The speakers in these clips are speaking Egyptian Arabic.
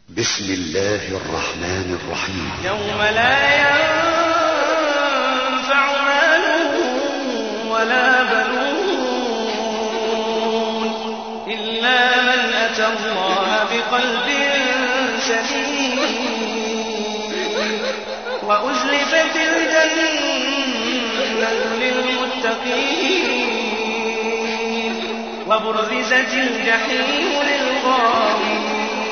بسم الله الرحمن الرحيم يوم لا ينفع مال ولا بنون إلا من أتى الله بقلب سليم وأزلفت الجنة للمتقين وبرزت الجحيم للغاوين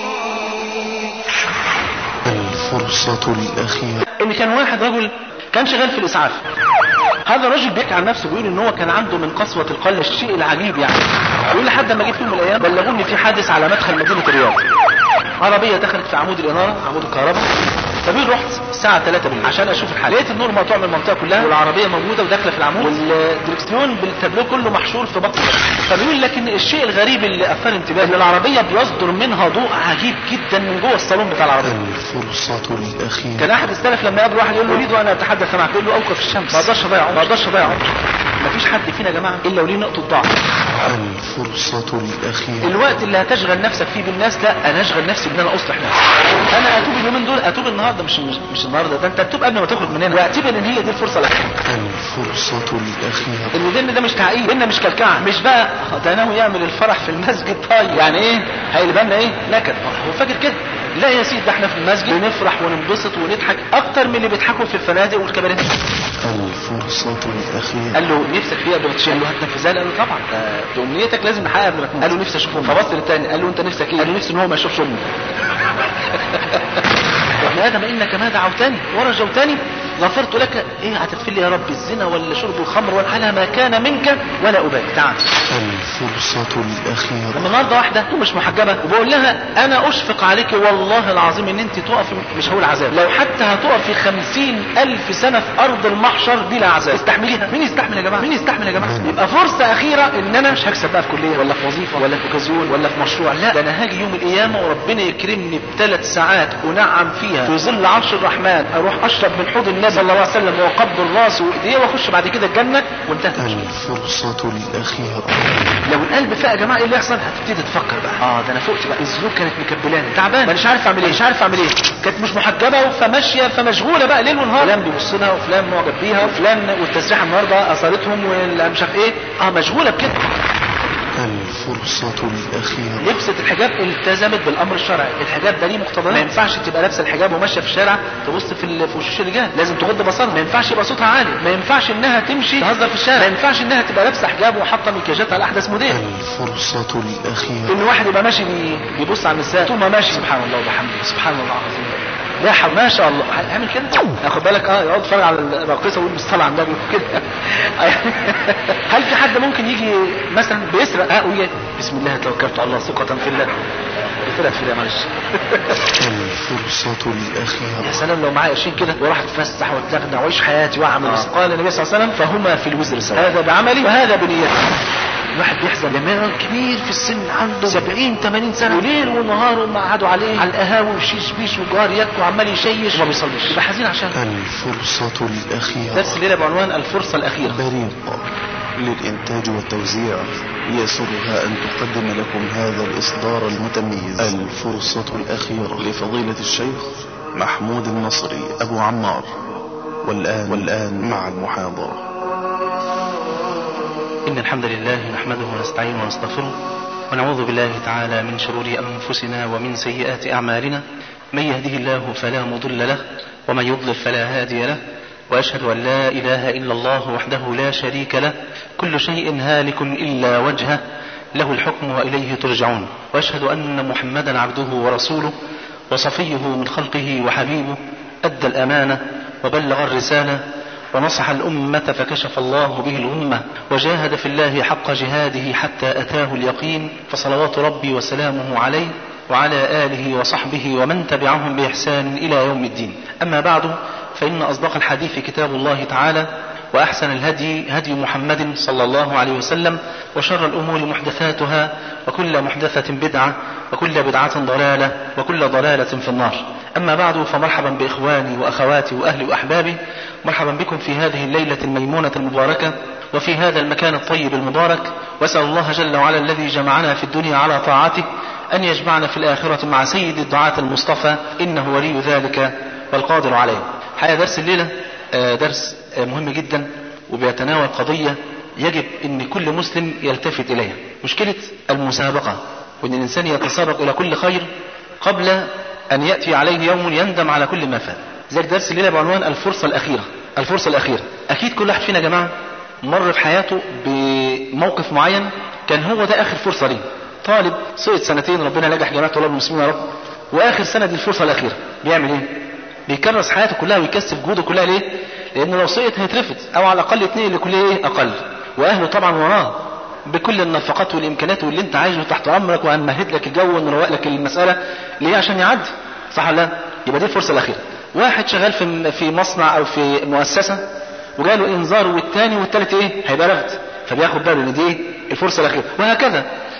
الفرصة الأخيرة ان كان واحد رجل كان شغال في الاسعاف هذا الرجل بيحكي عن نفسه بيقول ان هو كان عنده من قسوة القلب الشيء العجيب يعني بيقول لحد ما جيت في يوم من الايام بلغوني في حادث على مدخل مدينة الرياض عربية دخلت في عمود الانارة عمود الكهرباء فبيقول رحت الساعة 3 بالليل عشان اشوف الحال لقيت النور مقطوع من المنطقة كلها والعربية موجودة وداخلة في العمود والدركسيون بالتابلو كله محشور في بطن فبيقول لكن الشيء الغريب اللي اثار انتباهي ان العربية بيصدر منها ضوء عجيب جدا من جوه الصالون بتاع العربية الفرصة الأخيرة كان احد السلف لما يقابل واحد يقول له اريد ان اتحدث معك يقول له اوقف الشمس ما اقدرش اضيع عمري ما اقدرش اضيع عمري مفيش حد فينا يا جماعه الا وليه نقطه ضعف الفرصة الأخيرة الوقت اللي هتشغل نفسك فيه بالناس لا انا اشغل نفسي بان انا اصلح نفسي انا اتوب اليومين دول اتوب النهارده مش مش, مش النهارده ده انت تتوب قبل ما تخرج من هنا واعتبر ان هي دي الفرصه الاخيره الفرصة الأخيرة الودن ده مش تعقيد بينا مش كلكعه مش بقى ده ناوي يعمل الفرح في المسجد طيب يعني ايه هيقلبها لنا ايه نكد هو فاكر كده لا يا سيدي ده احنا في المسجد بنفرح وننبسط ونضحك اكتر من اللي بيضحكوا في الفنادق والكباريهات الفرصة الأخيرة قال له نفسك فيها قبل ما تشيل قال له هتنفذها قال له طبعا ده- ده امنيتك لازم نحققها قبل ما تموت قال له نفسي اشوف امي فبص للتاني قال له انت نفسك ايه قال له نفسي ان هو ما يشوفش امي يا ابن ادم انك ما دعوتني ورجوتني غفرت لك ايه هتغفر لي يا رب الزنا ولا شرب الخمر ولا على ما كان منك ولا ابالي تعال الفرصة الأخيرة لما النهارده واحده مش محجبه وبقول لها انا اشفق عليك والله العظيم ان انت تقفي مش هقول عذاب لو حتى هتقفي خمسين الف سنه في ارض المحشر بلا عذاب تستحمليها مين يستحمل يا جماعه مين يستحمل يا جماعه يبقى فرصه اخيره ان انا مش هكسب بقى في كليه ولا في وظيفه ولا في اوكازيون ولا في مشروع لا ده انا هاجي يوم القيامه وربنا يكرمني بثلاث ساعات انعم فيها في ظل عرش الرحمن اروح اشرب من حوض النبي صلى الله عليه وسلم واقبل راسه وايديه واخش بعد كده الجنه وانتهت الفرصة الأخيرة لو القلب فاق يا جماعه ايه اللي يحصل هتبتدي تفكر بقى اه ده انا فقت بقى الذنوب كانت مكبلاني تعبان مش عارف اعمل ايه مش عارف اعمل ايه كانت مش محجبه فماشيه فمشغوله بقى ليل ونهار فلان بيبص لها وفلان معجب بيها وفلان والتسريحه النهارده اثرتهم واللي مش عارف ايه اه مشغوله بكده الفرصة الأخيرة لبست الحجاب التزمت بالامر الشرعي الحجاب ده ليه مقتضيات ما ينفعش تبقى لابسه الحجاب وماشيه في الشارع تبص في ال- في وشوش الرجال لازم تغض بصرها ما ينفعش يبقى صوتها عالي ما ينفعش انها تمشي تهزر في الشارع ما ينفعش انها تبقى لابسه حجاب وحاطه مكياجات على احدث موديل الفرصة الأخيرة ان واحد يبقى ماشي بي- بيبص على النساء طول ما ماشي سبحان الله وبحمده سبحان الله العظيم لا حول ما شاء الله هيعمل كده ياخد بالك اه يقعد يتفرج على الراقصه ويقول بالصلاه على النبي وكده هل في حد ممكن يجي مثلا بيسرق اه ويجي بسم الله توكلت على الله ثقة في الله طلعت في الله معلش الفرصة يا الأخيرة سلام لو معايا قرشين كده واروح اتفسح واتغنى واعيش حياتي واعمل آه. قال النبي صلى الله عليه وسلم فهما في الوزر سواء هذا بعملي وهذا بنيتي الواحد بيحزن لما يرى كبير في السن عنده 70 80 سنه وليل ونهار هم قعدوا عليه على القهاوي وشيش بيش وجار ياكل وعمال يشيش وما بيصليش يبقى حزين عشان الفرصة الأخيرة درس الليله بعنوان الفرصه الاخيره بريق للإنتاج والتوزيع يسرها أن تقدم لكم هذا الإصدار المتميز الفرصة الأخيرة لفضيلة الشيخ محمود النصري أبو عمار والآن والآن مع المحاضرة إن الحمد لله نحمده ونستعينه ونستغفره ونعوذ بالله تعالى من شرور أنفسنا ومن سيئات أعمالنا من يهده الله فلا مضل له ومن يضلل فلا هادي له وأشهد أن لا إله إلا الله وحده لا شريك له كل شيء هالك إلا وجهه له الحكم وإليه ترجعون وأشهد أن محمدا عبده ورسوله وصفيه من خلقه وحبيبه أدى الأمانة وبلغ الرسالة ونصح الأمة فكشف الله به الأمة وجاهد في الله حق جهاده حتى أتاه اليقين فصلوات ربي وسلامه عليه وعلى آله وصحبه ومن تبعهم بإحسان إلى يوم الدين أما بعد فإن أصدق الحديث كتاب الله تعالى وأحسن الهدي هدي محمد صلى الله عليه وسلم وشر الأمور محدثاتها وكل محدثة بدعة وكل بدعة ضلالة وكل ضلالة في النار أما بعد فمرحبا بإخواني وأخواتي وأهلي وأحبابي مرحبا بكم في هذه الليلة الميمونة المباركة وفي هذا المكان الطيب المبارك وأسأل الله جل وعلا الذي جمعنا في الدنيا على طاعته أن يجمعنا في الآخرة مع سيد الدعاة المصطفى إنه ولي ذلك والقادر عليه حقيقة درس الليلة آه، درس آه، مهم جدا وبيتناول قضية يجب أن كل مسلم يلتفت إليها مشكلة المسابقة وأن الإنسان يتسابق إلى كل خير قبل أن يأتي عليه يوم يندم على كل ما فات ذلك درس الليلة بعنوان الفرصة الأخيرة الفرصة الأخيرة أكيد كل واحد فينا يا جماعة مر في حياته بموقف معين كان هو ده آخر فرصة ليه طالب سقط سنتين ربنا نجح جماعة طلاب المسلمين يا رب وآخر سنة دي الفرصة الأخيرة بيعمل إيه؟ بيكرس حياته كلها ويكسب جهوده كلها ليه؟ لأنه لو سقط هيترفض أو على الأقل اتنين اللي كلها إيه؟ أقل وأهله طبعا وراه بكل النفقات والامكانيات واللي انت عايزه تحت امرك وهنمهد لك الجو ونروق لك المساله ليه عشان يعدي صح ولا لا؟ يبقى دي الفرصه الاخيره واحد شغال في في مصنع او في مؤسسه وجاله انذار والتاني والتالت ايه هيبقى رفض فبياخد باله ان دي الفرصه الاخيره وهكذا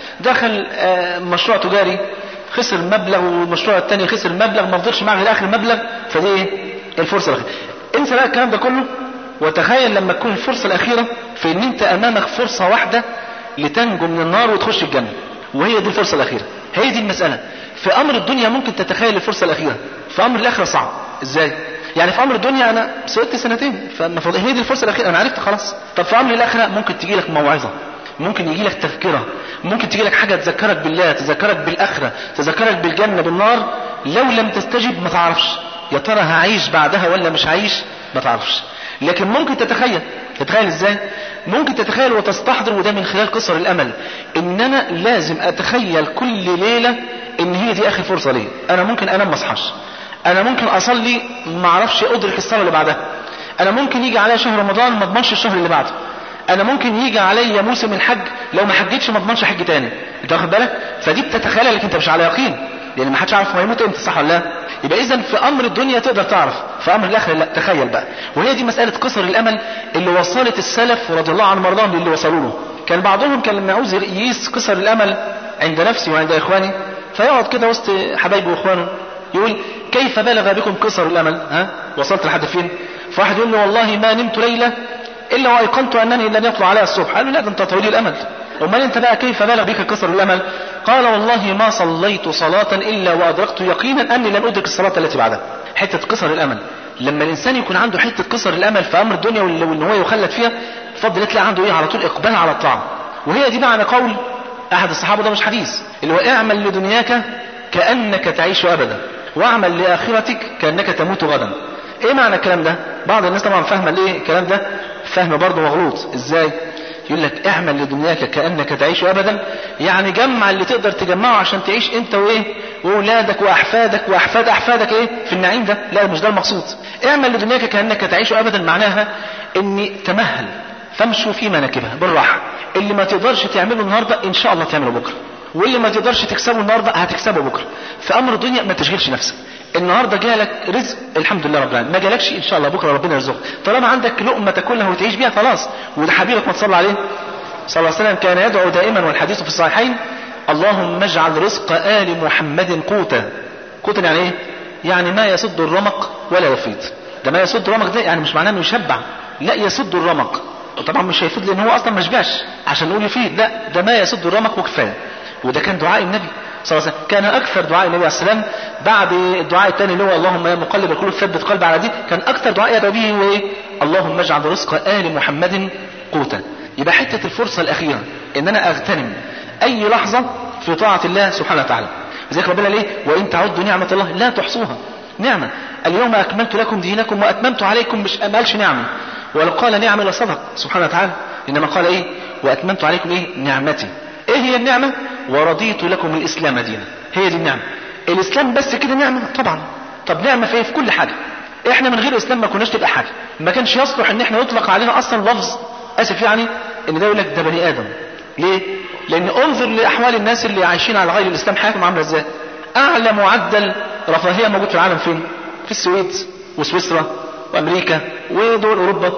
دخل آه، مشروع تجاري خسر مبلغ والمشروع الثاني خسر مبلغ ما فضلش معاه غير اخر مبلغ فدي ايه الفرصه الاخيره انسى بقى الكلام ده كله وتخيل لما تكون الفرصه الاخيره في ان انت امامك فرصه واحده لتنجو من النار وتخش الجنه وهي دي الفرصه الاخيره هي دي المساله في امر الدنيا ممكن تتخيل الفرصه الاخيره في امر الاخره صعب ازاي يعني في امر الدنيا انا سقطت سنتين فالمفروض هي دي الفرصه الاخيره انا عرفت خلاص طب في امر الاخره ممكن تجي لك موعظه ممكن يجي لك تذكره ممكن تجي لك حاجه تذكرك بالله تذكرك بالاخره تذكرك بالجنه بالنار لو لم تستجب ما تعرفش يا ترى هعيش بعدها ولا مش هعيش ما تعرفش لكن ممكن تتخيل تتخيل ازاي ممكن تتخيل وتستحضر وده من خلال قصر الامل ان انا لازم اتخيل كل ليله ان هي دي اخر فرصه لي انا ممكن انام ما اصحاش انا ممكن اصلي ما اعرفش ادرك الصلاه اللي بعدها انا ممكن يجي عليا شهر رمضان ما اضمنش الشهر اللي بعده انا ممكن يجي عليا موسم الحج لو ما حجتش ما اضمنش حج تاني انت واخد بالك فدي بتتخيلها لكن انت مش على يقين لان ما حدش عارف هو هيموت امتى صح ولا لا يبقى اذا في امر الدنيا تقدر تعرف في امر الاخره لا تخيل بقى وهي دي مساله قصر الامل اللي وصلت السلف رضي الله عنهم وارضاهم للي وصلوا له كان بعضهم كان لما يعوز يقيس قصر الامل عند نفسي وعند اخواني فيقعد كده وسط حبايبه واخوانه يقول كيف بلغ بكم قصر الامل ها وصلت لحد فين فواحد يقول له والله ما نمت ليله الا وايقنت انني لن يطلع علي الصبح قال له لا ده انت طويل الامل امال انت بقى كيف بلغ بك قصر الامل قال والله ما صليت صلاه الا وادركت يقينا اني لن ادرك الصلاه التي بعدها حته قصر الامل لما الانسان يكون عنده حته قصر الامل في امر الدنيا وان هو يخلد فيها فضل تلاقي عنده ايه على طول اقبال على الطاعه وهي دي معنى قول احد الصحابه ده مش حديث اللي هو اعمل لدنياك كانك تعيش ابدا واعمل لاخرتك كانك تموت غدا ايه معنى الكلام ده بعض الناس طبعا فاهمه ليه الكلام ده فهم برضه مغلوط ازاي يقول لك اعمل لدنياك كانك تعيش ابدا يعني جمع اللي تقدر تجمعه عشان تعيش انت وايه واولادك واحفادك واحفاد احفادك ايه في النعيم ده لا مش ده المقصود اعمل لدنياك كانك تعيش ابدا معناها اني تمهل فامشوا في مناكبها بالراحه اللي ما تقدرش تعمله النهارده ان شاء الله تعمله بكره واللي ما تقدرش تكسبه النهارده هتكسبه بكره في امر الدنيا ما تشغلش نفسك النهارده جالك رزق الحمد لله رب العالمين ما جالكش ان شاء الله بكره ربنا يرزقك طالما عندك لقمه تاكلها وتعيش بيها خلاص وده حبيبك ما تصلى عليه صلى الله عليه وسلم كان يدعو دائما والحديث في الصحيحين اللهم اجعل رزق ال محمد قوتا قوتا يعني ايه يعني ما يسد الرمق ولا يفيض ده ما يسد الرمق ده يعني مش معناه انه يشبع لا يسد الرمق طبعا مش هيفيض لان هو اصلا ما شبعش عشان نقول يفيض لا ده ما يسد الرمق وكفايه وده كان دعاء النبي صلى الله عليه وسلم كان اكثر دعاء النبي عليه السلام بعد الدعاء الثاني اللي هو اللهم يا مقلب القلوب ثبت قلبي على دي كان اكثر دعاء يدعو به هو ايه اللهم اجعل رزق ال محمد قوتا يبقى حته الفرصه الاخيره ان انا اغتنم اي لحظه في طاعه الله سبحانه وتعالى لذلك ربنا ليه وان تعدوا نعمه الله لا تحصوها نعمه اليوم اكملت لكم دينكم واتممت عليكم مش ما قالش نعمه ولو قال نعمه لصدق سبحانه وتعالى انما قال ايه واتممت عليكم ايه نعمتي ايه هي النعمة ورضيت لكم الاسلام دينا هي دي النعمة الاسلام بس كده نعمة طبعا طب نعمة في ايه في كل حاجة احنا من غير الاسلام ما كناش تبقى حاجة ما كانش يصلح ان احنا يطلق علينا اصلا لفظ اسف يعني ان ده يقول لك ده بني ادم ليه لان انظر لاحوال الناس اللي عايشين على غير الاسلام حياتهم عامله ازاي اعلى معدل رفاهيه موجود في العالم فين في السويد وسويسرا وامريكا ودول اوروبا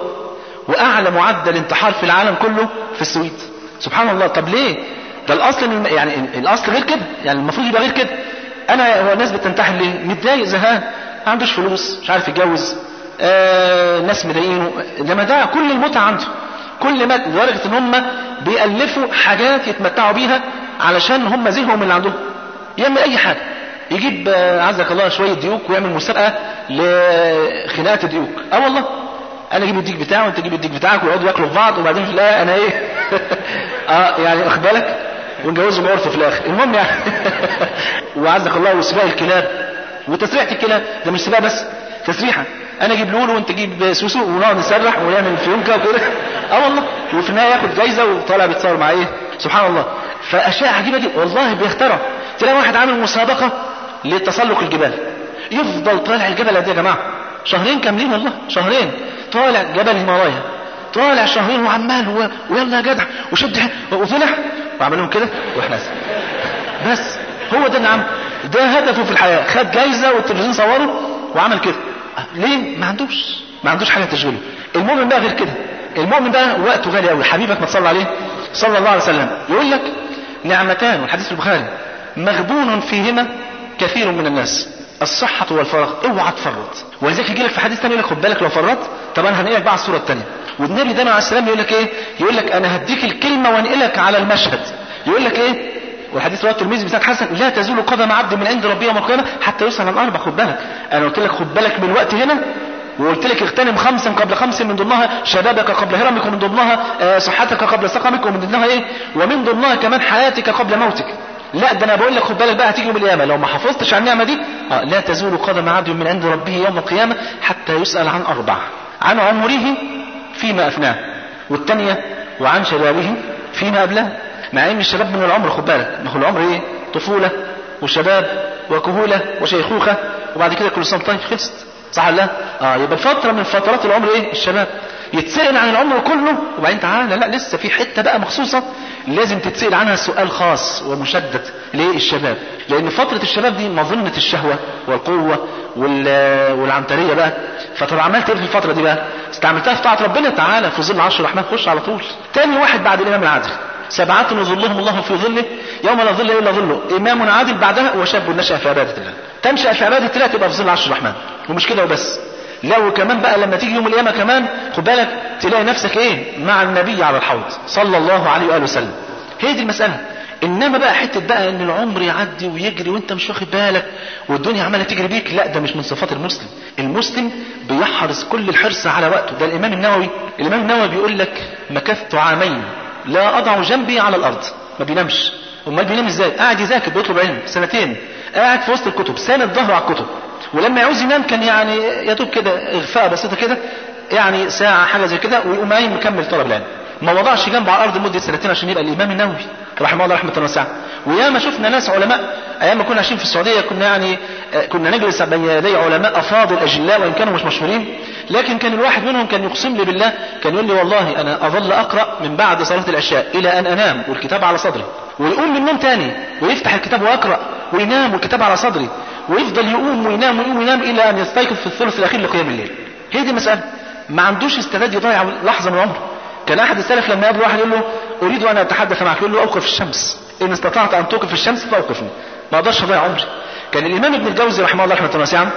واعلى معدل انتحار في العالم كله في السويد سبحان الله طب ليه ده الاصل يعني الاصل غير كده يعني المفروض يبقى غير كده انا هو الناس بتنتحر ليه متضايق زهقان ما عندوش فلوس مش عارف يتجوز آه ناس مضايقينه لما ده كل المتعه عنده كل ما لدرجه ان هم بيالفوا حاجات يتمتعوا بيها علشان هم زهقوا من اللي عندهم يعمل اي حاجه يجيب آه، عزك الله شويه ديوك ويعمل مسابقه لخناقه الديوك اه والله انا اجيب الديك بتاعه وانت تجيب الديك بتاعك ويقعدوا ياكلوا في بعض وبعدين في الاخر انا ايه اه يعني واخد بالك ونجوزهم عرف في الاخر المهم يعني وعزك الله وسباق الكلاب وتسريحه الكلاب ده مش سباق بس تسريحه انا اجيب لولو وانت تجيب سوسو ونقعد نسرح ونعمل فيونكه وكده اه والله وفي النهايه ياخد جايزه وطالع بيتصور مع ايه سبحان الله فاشياء عجيبه دي والله بيخترع تلاقي واحد عامل مسابقه لتسلق الجبال يفضل طالع الجبل قد ايه يا جماعه شهرين كاملين والله شهرين طالع جبل الهيمالايا طالع شهرين وعمال و... ويلا يا جدع وشد ح- وطلع وعمل لهم كده واحنا بس هو ده اللي عمل ده هدفه في الحياه خد جايزه والتلفزيون صوره وعمل كده ليه ما عندوش ما عندوش حاجه تشغله المؤمن بقى غير كده المؤمن بقى وقته غالي قوي حبيبك ما تصلي عليه صلى الله عليه وسلم يقول لك نعمتان والحديث في البخاري مغبون فيهما كثير من الناس الصحة والفراغ اوعى تفرط ولذلك يجي لك في حديث تاني يقول لك خد بالك لو فرطت طب انا هنقلك بقى على الصورة التانية والنبي دايما عليه السلام يقول لك ايه يقول لك انا هديك الكلمة وانقلك على المشهد يقول لك ايه والحديث رواه الترمذي بسند حسن لا تزول قدم عبد من عند ربه يوم القيامه حتى يسال عن اربع خد بالك انا قلت لك خد بالك من الوقت هنا وقلت لك اغتنم خمسا قبل خمس من ضمنها شبابك قبل هرمك ومن ضمنها آه، صحتك قبل سقمك ومن ضمنها ايه ومن ضمنها كمان حياتك قبل موتك لا ده انا بقول لك خد بالك بقى هتيجي يوم القيامه لو ما حافظتش على النعمه دي آه لا تزول قدم عبد من عند ربه يوم القيامه حتى يسال عن اربع عن عمره فيما افناه والثانيه وعن شبابه فيما قبله مع ان الشباب من العمر خد بالك ما هو العمر ايه طفوله وشباب وكهوله وشيخوخه وبعد كده كل سنه طيب خلصت صح ولا لا؟ اه يبقى فتره من فترات العمر ايه الشباب يتسال عن العمر كله وبعدين تعالى لا لسه في حته بقى مخصوصه لازم تتسال عنها سؤال خاص ومشدد ليه الشباب لان فتره الشباب دي مظنه الشهوه والقوه وال- والعنتريه بقى فطب عملت ايه في الفتره دي بقى استعملتها في طاعه ربنا تعالى في ظل عرش الرحمن خش على طول تاني واحد بعد الامام العادل سبعة يظلهم الله في ظله يوم لا ظل الا ظله امام عادل بعدها وشاب نشا في عباده الله تنشا في عباده الله تبقى في ظل عرش الرحمن ومش كده وبس لا وكمان بقى لما تيجي يوم القيامه كمان خد بالك تلاقي نفسك ايه مع النبي على الحوض صلى الله عليه واله وسلم هي دي المساله انما بقى حته بقى ان العمر يعدي ويجري وانت مش واخد بالك والدنيا عماله تجري بيك لا ده مش من صفات المسلم المسلم بيحرص كل الحرص على وقته ده الامام النووي الامام النووي بيقول لك مكثت عامين لا اضع جنبي على الارض ما بينامش امال بينام ازاي قاعد يذاكر بيطلب علم سنتين قاعد في وسط الكتب ساند ظهره على الكتب ولما يعوز ينام كان يعني يا دوب كده اغفاء بسيطه كده يعني ساعه حاجه زي كده ويقوم قايم مكمل طلب العلم ما وضعش جنبه على الارض لمده سنتين عشان يبقى الامام النووي رحمه الله رحمه واسعه وياما شفنا ناس علماء ايام ما كنا عايشين في السعوديه كنا يعني آه، كنا نجلس بين يدي علماء افاضل اجلاء وان كانوا مش مشهورين لكن كان الواحد منهم كان يقسم لي بالله كان يقول لي والله انا اظل اقرا من بعد صلاه العشاء الى ان انام والكتاب على صدري ويقوم من النوم تاني ويفتح الكتاب ويقرا وينام والكتاب على صدري ويفضل يقوم وينام ويقوم وينام الى ان يستيقظ في الثلث الاخير لقيام الليل هي دي مساله ما عندوش استعداد يضيع لحظه من عمره كان احد السلف لما يقابل واحد يقول له اريد ان اتحدث معك يقول له اوقف الشمس ان استطعت ان توقف الشمس فاوقفني ما اقدرش اضيع عمري كان الامام ابن الجوزي رحمه الله رحمه واسعه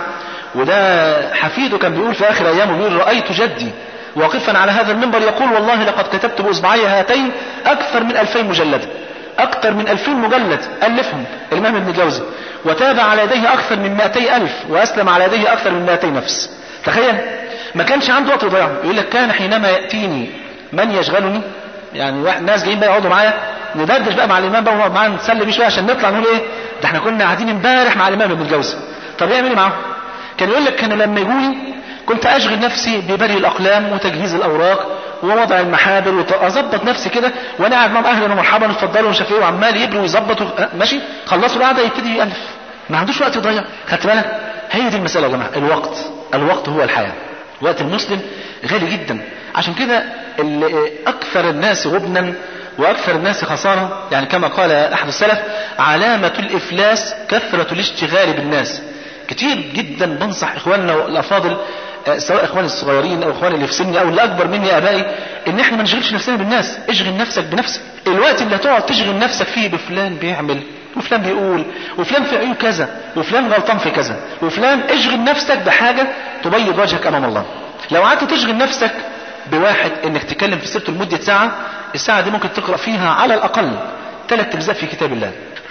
وده حفيده كان بيقول في اخر ايامه بيقول رايت جدي واقفا على هذا المنبر يقول والله لقد كتبت باصبعي هاتين اكثر من ألفين مجلدا أكثر من ألفين مجلد ألفهم الإمام ابن الجوزي وتاب على يديه أكثر من 200 ألف وأسلم على يديه أكثر من 200 نفس تخيل ما كانش عنده وقت يضيعه يقول لك كان حينما يأتيني من يشغلني يعني واحد ناس جايين بقى يقعدوا معايا ندردش بقى مع الإمام بقى ونقعد معاه نتسلى بيه شوية عشان نطلع نقول إيه ده احنا كنا قاعدين امبارح مع الإمام ابن الجوزي طب يعمل إيه معاهم؟ كان يقول لك كان لما يجوني كنت أشغل نفسي ببري الأقلام وتجهيز الأوراق ووضع المحابر واظبط نفسي كده وانا قاعد معاهم اهلا ومرحبا اتفضلوا ومش عارف ايه وعمال يبري ويظبط و- أه، ماشي خلصوا القعده يبتدي يالف ما عندوش وقت يضيع خدت بالك هي دي المساله يا جماعه الوقت الوقت هو الحياه وقت المسلم غالي جدا عشان كده ال- اكثر الناس غبنا واكثر الناس خساره يعني كما قال احد السلف علامه الافلاس كثره الاشتغال بالناس كتير جدا بنصح اخواننا الافاضل آه، سواء اخواني الصغيرين او اخواني اللي في سني او اللي اكبر مني ابائي ان احنا ما نشغلش نفسنا بالناس اشغل نفسك بنفسك الوقت اللي هتقعد تشغل نفسك فيه بفلان بيعمل وفلان بيقول وفلان في عيوب كذا وفلان غلطان في كذا وفلان اشغل نفسك بحاجه تبيض وجهك امام الله لو قعدت تشغل نفسك بواحد انك تتكلم في سيرته لمده ساعه الساعه دي ممكن تقرا فيها على الاقل ثلاث اجزاء في كتاب الله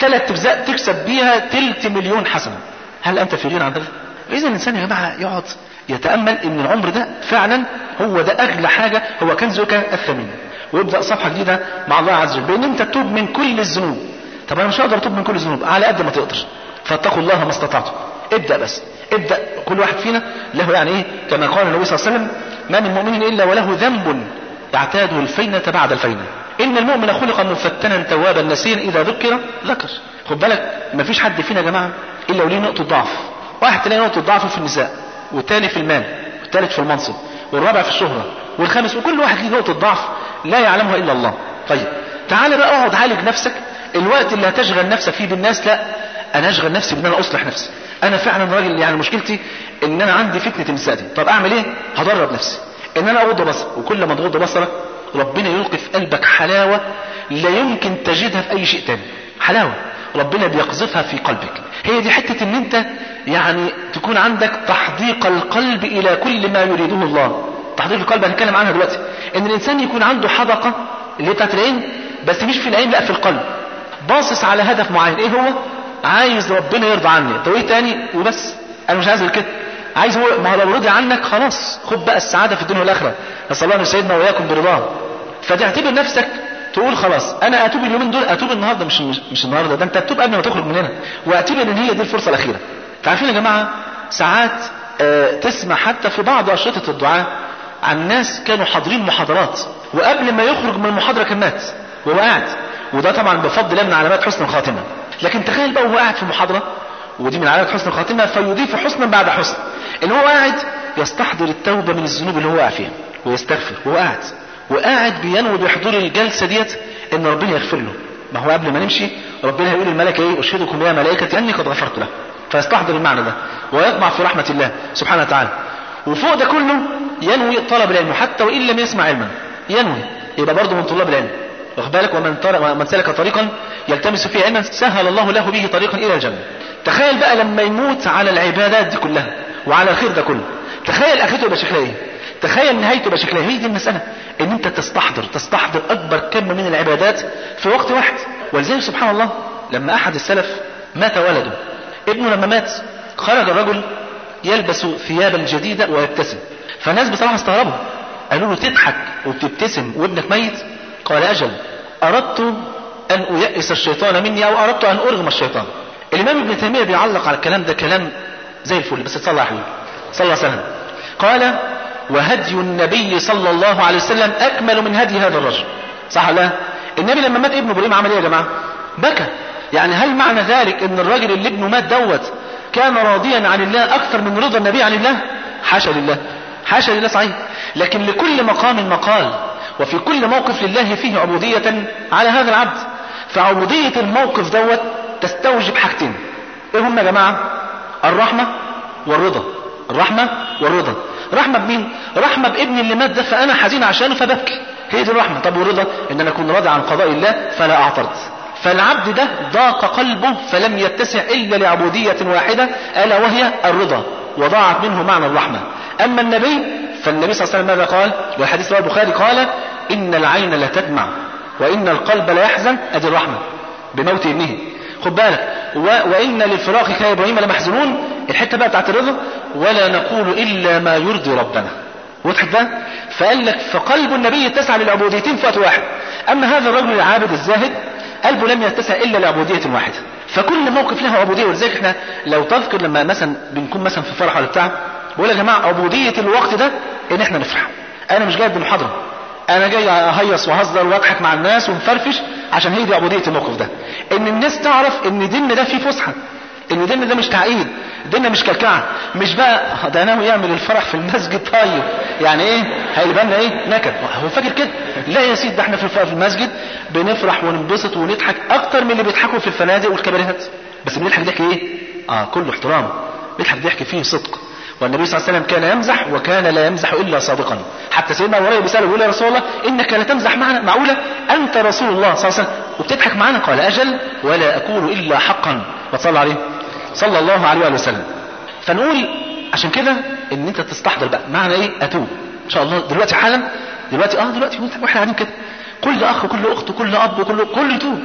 ثلاث اجزاء تكسب بيها تلت مليون حسنه هل انت في غنى عن ذلك اذا الانسان يا جماعه يقعد يتامل ان العمر ده فعلا هو ده اغلى حاجه هو كنزك الثمين ويبدا صفحه جديده مع الله عز وجل بان انت تتوب من كل الذنوب طب انا مش هقدر اتوب من كل الذنوب على قد ما تقدر فاتقوا الله ما استطعتم ابدا بس ابدا كل واحد فينا له يعني ايه كما قال النبي صلى الله عليه وسلم ما من مؤمن الا وله ذنب يعتاده الفينة بعد الفينة ان المؤمن خلق مفتنا توابا نسيا اذا ذكر ذكر خد بالك مفيش حد فينا يا جماعه الا وليه نقطه ضعف واحد تلاقي نقطه ضعفه في النساء والتاني في المال والتالت في المنصب والرابع في الشهره والخامس وكل واحد ليه نقطه ضعف لا يعلمها الا الله طيب تعال بقى اقعد عالج نفسك الوقت اللي هتشغل نفسك فيه بالناس لا انا اشغل نفسي بان انا اصلح نفسي انا فعلا راجل يعني مشكلتي ان انا عندي فتنه النساء دي طب اعمل ايه هدرب نفسي ان انا اغض بصر وكل ما تغض بصرك ربنا يلقي في قلبك حلاوه لا يمكن تجدها في اي شيء تاني حلاوه ربنا بيقذفها في قلبك هي دي حته ان انت يعني تكون عندك تحديق القلب الى كل ما يريده الله تحديق القلب هنتكلم عنها دلوقتي ان الانسان يكون عنده حدقه اللي هي بتاعت العين بس مش في العين لا في القلب باصص على هدف معين ايه هو عايز ربنا يرضى عني طب ايه تاني وبس انا مش عايز كده عايز هو ما هو لو رضي عنك خلاص خد بقى السعاده في الدنيا والاخره نسال الله ان يسعدنا واياكم برضاه فتعتبر نفسك تقول خلاص انا اتوب اليومين دول اتوب النهارده مش مش, مش النهارده ده انت تتوب قبل ما تخرج من هنا واعتبر ان هي دي الفرصه الاخيره عارفين يا جماعه ساعات آه تسمع حتى في بعض اشرطه الدعاء عن ناس كانوا حاضرين محاضرات وقبل ما يخرج من المحاضره كان مات وهو قاعد وده طبعا بفضل الله من علامات حسن الخاتمه لكن تخيل بقى وهو قاعد في محاضره ودي من علامات حسن الخاتمه فيضيف حسنا بعد حسن ان هو قاعد يستحضر التوبه من الذنوب اللي هو واقع فيها ويستغفر وهو قاعد وقاعد بينوي بحضور الجلسه ديت ان ربنا يغفر له ما هو قبل ما نمشي ربنا هيقول للملائكه ايه اشهدكم يا ملائكتي اني قد غفرت له فيستحضر المعنى ده ويطمع في رحمه الله سبحانه وتعالى وفوق ده كله ينوي طلب العلم حتى وان لم يسمع علما ينوي يبقى برضه من طلاب العلم واخد بالك ومن طر... ومن سلك طريقا يلتمس فيه علما سهل الله له به طريقا الى الجنه تخيل بقى لما يموت على العبادات دي كلها وعلى الخير ده كله تخيل اخرته يبقى شكلها ايه تخيل نهايته يبقى شكلها هي دي المساله ان انت تستحضر تستحضر اكبر كم من العبادات في وقت واحد ولذلك سبحان الله لما احد السلف مات ولده ابنه لما مات خرج الرجل يلبس ثيابا جديده ويبتسم فالناس بصراحه استغربوا قالوا له تضحك وبتبتسم وابنك ميت قال اجل اردت ان ايأس الشيطان مني او اردت ان ارغم الشيطان الامام ابن تيميه بيعلق على الكلام ده كلام زي الفل بس تصلى يا حبيبي صلى الله عليه وسلم قال وهدي النبي صلى الله عليه وسلم اكمل من هدي هذا الرجل صح ولا لا النبي لما مات ابنه ابراهيم عمل ايه يا جماعه بكى يعني هل معنى ذلك ان الراجل اللي ابنه مات دوت كان راضيا عن الله اكثر من رضا النبي عن الله حاشا لله حاشا لله صحيح لكن لكل مقام مقال وفي كل موقف لله فيه عبودية على هذا العبد فعبودية الموقف دوت تستوجب حاجتين ايه هم يا جماعة الرحمة والرضا الرحمة والرضا رحمة بمين رحمة بابن اللي مات ده فانا حزين عشانه فببكي هي دي الرحمة طب والرضا ان انا اكون راضي عن قضاء الله فلا اعترض فالعبد ده ضاق قلبه فلم يتسع الا لعبودية واحدة الا وهي الرضا وضاعت منه معنى الرحمة اما النبي فالنبي صلى الله عليه وسلم ماذا قال والحديث رواه البخاري قال ان العين لا تدمع وان القلب لا يحزن ادي الرحمة بموت ابنه خد بالك و... وان للفراق كابراهيم لمحزنون الحته بقى بتاعت الرضا ولا نقول الا ما يرضي ربنا وضحت ده فقال لك فقلب النبي اتسع للعبوديتين في وقت واحد اما هذا الرجل العابد الزاهد قلبه لم يتسع الا لعبوديه واحده فكل موقف له عبوديه ولذلك احنا لو تذكر لما مثلا بنكون مثلا في فرح ولا بتاع بقول يا جماعه عبوديه الوقت ده ان احنا نفرح انا مش جاي ادي محاضره انا جاي اهيص واهزر واضحك مع الناس ونفرفش عشان هي دي عبوديه الموقف ده ان الناس تعرف ان ديننا ده فيه فسحه ان ديننا ده مش تعقيد ديننا مش كلكعه مش بقى ده ناوي يعمل الفرح في المسجد طيب يعني ايه هيبقى لنا ايه نكد هو فاكر كده لا يا سيدي ده احنا في المسجد بنفرح وننبسط ونضحك اكتر من اللي بيضحكوا في الفنادق والكباريهات بس بنضحك ضحك ايه اه كله احترام بيضحك ضحك فيه صدق والنبي صلى الله عليه وسلم كان يمزح وكان لا يمزح الا صادقا حتى سيدنا ابو هريره بيساله يقول يا رسول الله انك لا تمزح معنا معقوله انت رسول الله صلى الله عليه وسلم وبتضحك معنا قال اجل ولا اقول الا حقا وصلى عليه صلى الله عليه وآله وسلم فنقول عشان كده ان انت تستحضر بقى معنى ايه اتوب ان شاء الله دلوقتي حالا دلوقتي اه دلوقتي واحنا قاعدين كده كل اخ وكل اخت وكل اب وكل كل يتوب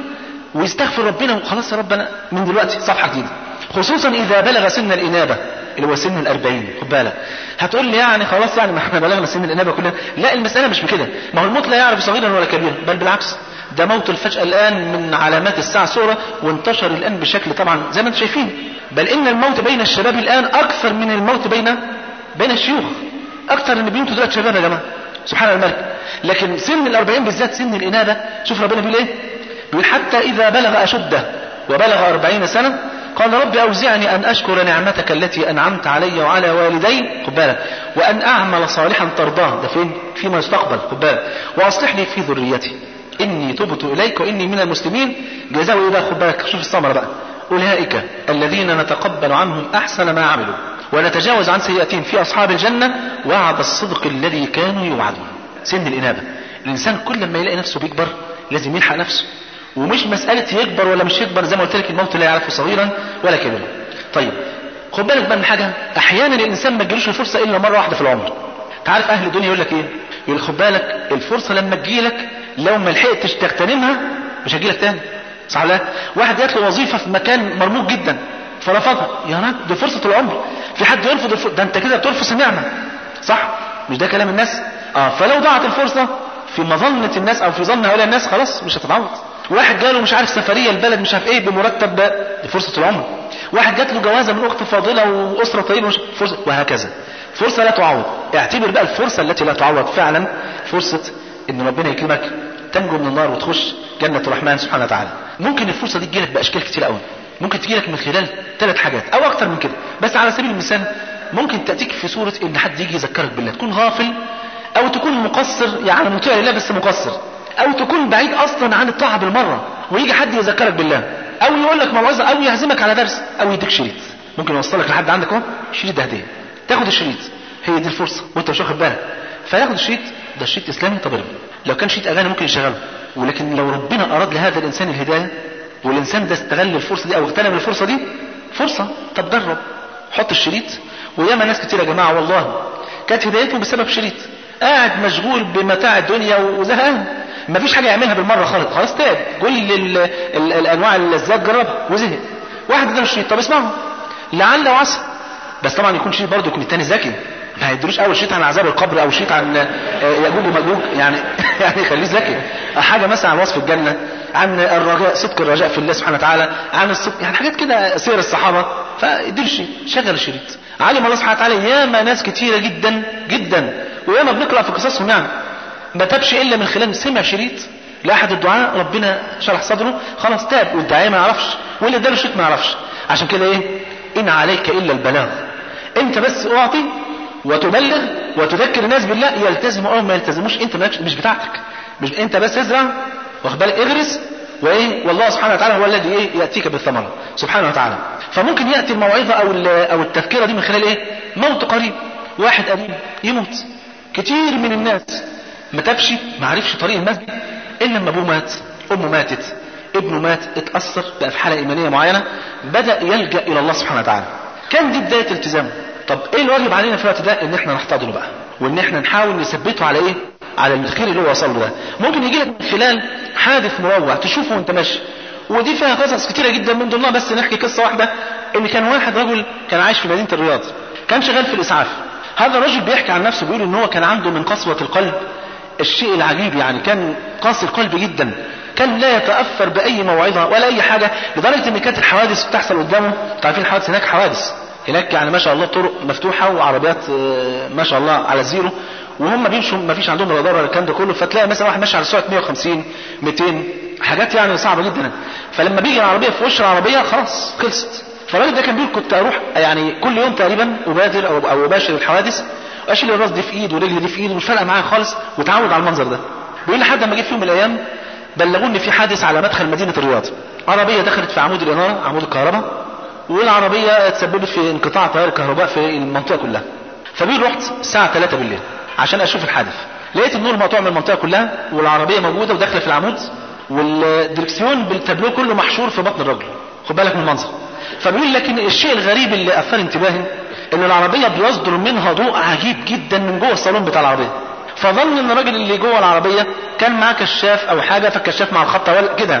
ويستغفر ربنا وخلاص يا رب انا من دلوقتي صفحه جديده خصوصا اذا بلغ سن الانابه اللي هو سن الأربعين خد بالك هتقول لي يعني خلاص يعني ما احنا بلغنا سن الانابه كلنا لا المساله مش بكده ما هو الموت لا يعرف صغيرا ولا كبيرا بل بالعكس ده موت الفجأة الآن من علامات الساعة الصغرى وانتشر الآن بشكل طبعا زي ما انتم شايفين بل إن الموت بين الشباب الآن أكثر من الموت بين بين الشيوخ أكثر اللي بيموتوا دلوقتي شباب يا جماعة سبحان الملك لكن سن الأربعين بالذات سن الإنابة شوف ربنا بيقول إيه بيقول حتى إذا بلغ أشده وبلغ أربعين سنة قال رب أوزعني أن أشكر نعمتك التي أنعمت علي وعلى والدي خد بالك وأن أعمل صالحا ترضاه ده فين فيما يستقبل خد بالك وأصلح لي في ذريتي إني تبت إليك وإني من المسلمين جزاء إيه بقى خد بالك شوف الثمرة بقى أولئك الذين نتقبل عنهم أحسن ما عملوا ونتجاوز عن سيئاتهم في أصحاب الجنة وعد الصدق الذي كانوا يوعدون سن الإنابة الإنسان كل ما يلاقي نفسه بيكبر لازم يلحق نفسه ومش مسألة يكبر ولا مش يكبر زي ما قلت لك الموت لا يعرفه صغيرا ولا كبيرا طيب خد بالك بقى من حاجة أحيانا الإنسان ما تجيلوش الفرصة إلا مرة واحدة في العمر تعرف أهل الدنيا يقول لك إيه يقول خد بالك الفرصة لما تجيلك لو ما لحقتش تغتنمها مش هتجيلك تاني صح ولا لا؟ واحد جات له وظيفة في مكان مرموق جدا فرفضها يا راجل دي فرصة العمر في حد يرفض الفرصة ده انت كده بترفض النعمة صح مش ده كلام الناس اه فلو ضاعت الفرصة في مظنة الناس او في ظن هؤلاء الناس خلاص مش هتتعوض واحد جاله مش عارف سفرية البلد مش عارف ايه بمرتب ده دي فرصة العمر واحد جات له جوازة من اخت فاضلة واسرة طيبة مش فرصة وهكذا فرصة لا تعوض اعتبر بقى الفرصة التي لا تعوض فعلا فرصة ان ربنا يكرمك تنجو من النار وتخش جنة الرحمن سبحانه وتعالى ممكن الفرصة دي تجيلك باشكال كتير قوي ممكن تجيلك من خلال ثلاث حاجات او اكتر من كده بس على سبيل المثال ممكن تأتيك في صورة ان حد يجي يذكرك بالله تكون غافل او تكون مقصر يعني مطيع لله بس مقصر او تكون بعيد اصلا عن الطاعة بالمرة ويجي حد يذكرك بالله او يقول لك موعظة او يعزمك على درس او يديك شريط ممكن يوصلك لحد عندك اهو شريط ده هدية تاخد الشريط هي دي الفرصة وانت مش واخد بالك فياخد الشريط ده شريط اسلامي طب ارمي. لو كان شريط اغاني ممكن يشغله ولكن لو ربنا اراد لهذا الانسان الهداية والانسان ده استغل الفرصة دي او اغتنم الفرصة دي فرصة طب جرب حط الشريط وياما ناس كتير يا جماعة والله كانت هدايتهم بسبب شريط قاعد مشغول بمتاع الدنيا وزهقان مفيش حاجة يعملها بالمرة خالص خلاص تعب كل ال ال الانواع اللذات جربها وزهق واحد اداله الشريط طب اسمعه لعل وعسى بس طبعا يكون شريط برضه يكون التاني ذكي ما هيدروش اول شريط عن عذاب القبر او شريط عن ياجوج وماجوج يعني يعني خليه ذكي حاجه مثلا عن وصف الجنه عن الرجاء صدق الرجاء في الله سبحانه وتعالى عن الصدق يعني حاجات كده سير الصحابه فاديله الشريط شغل الشريط علم الله سبحانه وتعالى ياما ناس كتيره جدا جدا وياما بنقرا في قصصهم يعني ما تابش الا من خلال سمع شريط لاحد الدعاء ربنا شرح صدره خلاص تاب والداعيه ما يعرفش واللي اداله الشريط ما يعرفش عشان كده ايه ان عليك الا البلاغ انت بس اعطي وتبلغ وتذكر الناس بالله يلتزموا او ما يلتزموش انت مش بتاعتك مش انت بس ازرع واخد بالك اغرس وايه والله سبحانه وتعالى هو الذي ايه ياتيك بالثمره سبحانه وتعالى فممكن ياتي الموعظه او او التذكره دي من خلال ايه موت قريب واحد قريب يموت كتير من الناس ما تبش ما عرفش طريق المسجد الا لما ابوه مات امه ماتت ابنه مات اتاثر بقى في حاله ايمانيه معينه بدا يلجا الى الله سبحانه وتعالى كان دي بدايه التزامه طب ايه الواجب علينا في الوقت ده ان احنا نحتضنه بقى وان احنا نحاول نثبته على ايه على الخير اللي هو وصل له ده ممكن يجي لك من خلال حادث مروع تشوفه وانت ماشي ودي فيها قصص كتيره جدا من ضمنها بس نحكي قصه واحده ان كان واحد رجل كان عايش في مدينه الرياض كان شغال في الاسعاف هذا الرجل بيحكي عن نفسه بيقول ان هو كان عنده من قسوه القلب الشيء العجيب يعني كان قاسي القلب جدا كان لا يتاثر باي موعظه ولا اي حاجه لدرجه ان كانت الحوادث بتحصل قدامه تعرفين الحوادث هناك حوادث هناك يعني ما شاء الله طرق مفتوحه وعربيات ما شاء الله على زيرو وهم بيمشوا ما فيش عندهم رادار ولا الكلام ده كله فتلاقي مثلا واحد ماشي على سرعه 150 200 حاجات يعني صعبه جدا فلما بيجي العربيه في وش العربيه خلاص خلصت فالراجل ده كان بيقول كنت اروح يعني كل يوم تقريبا ابادر او او اباشر الحوادث اشيل الراس دي في ايد ورجلي دي في ايد ومش فارقه معايا خالص وتعود على المنظر ده بيقول لحد ما جه في يوم من الايام بلغوني في حادث على مدخل مدينه الرياض عربيه دخلت في عمود الاناره عمود الكهرباء والعربية تسببت في انقطاع تيار الكهرباء في المنطقة كلها فبيل رحت الساعة 3 بالليل عشان اشوف الحادث لقيت النور مقطوع من المنطقة كلها والعربية موجودة وداخلة في العمود والدركسيون بالتابلو كله محشور في بطن الراجل خد بالك من المنظر فبيقول لكن الشيء الغريب اللي اثار انتباهي ان العربية بيصدر منها ضوء عجيب جدا من جوه الصالون بتاع العربية فظن ان الراجل اللي جوه العربية كان معاه كشاف او حاجة فالكشاف مع الخط ولا كده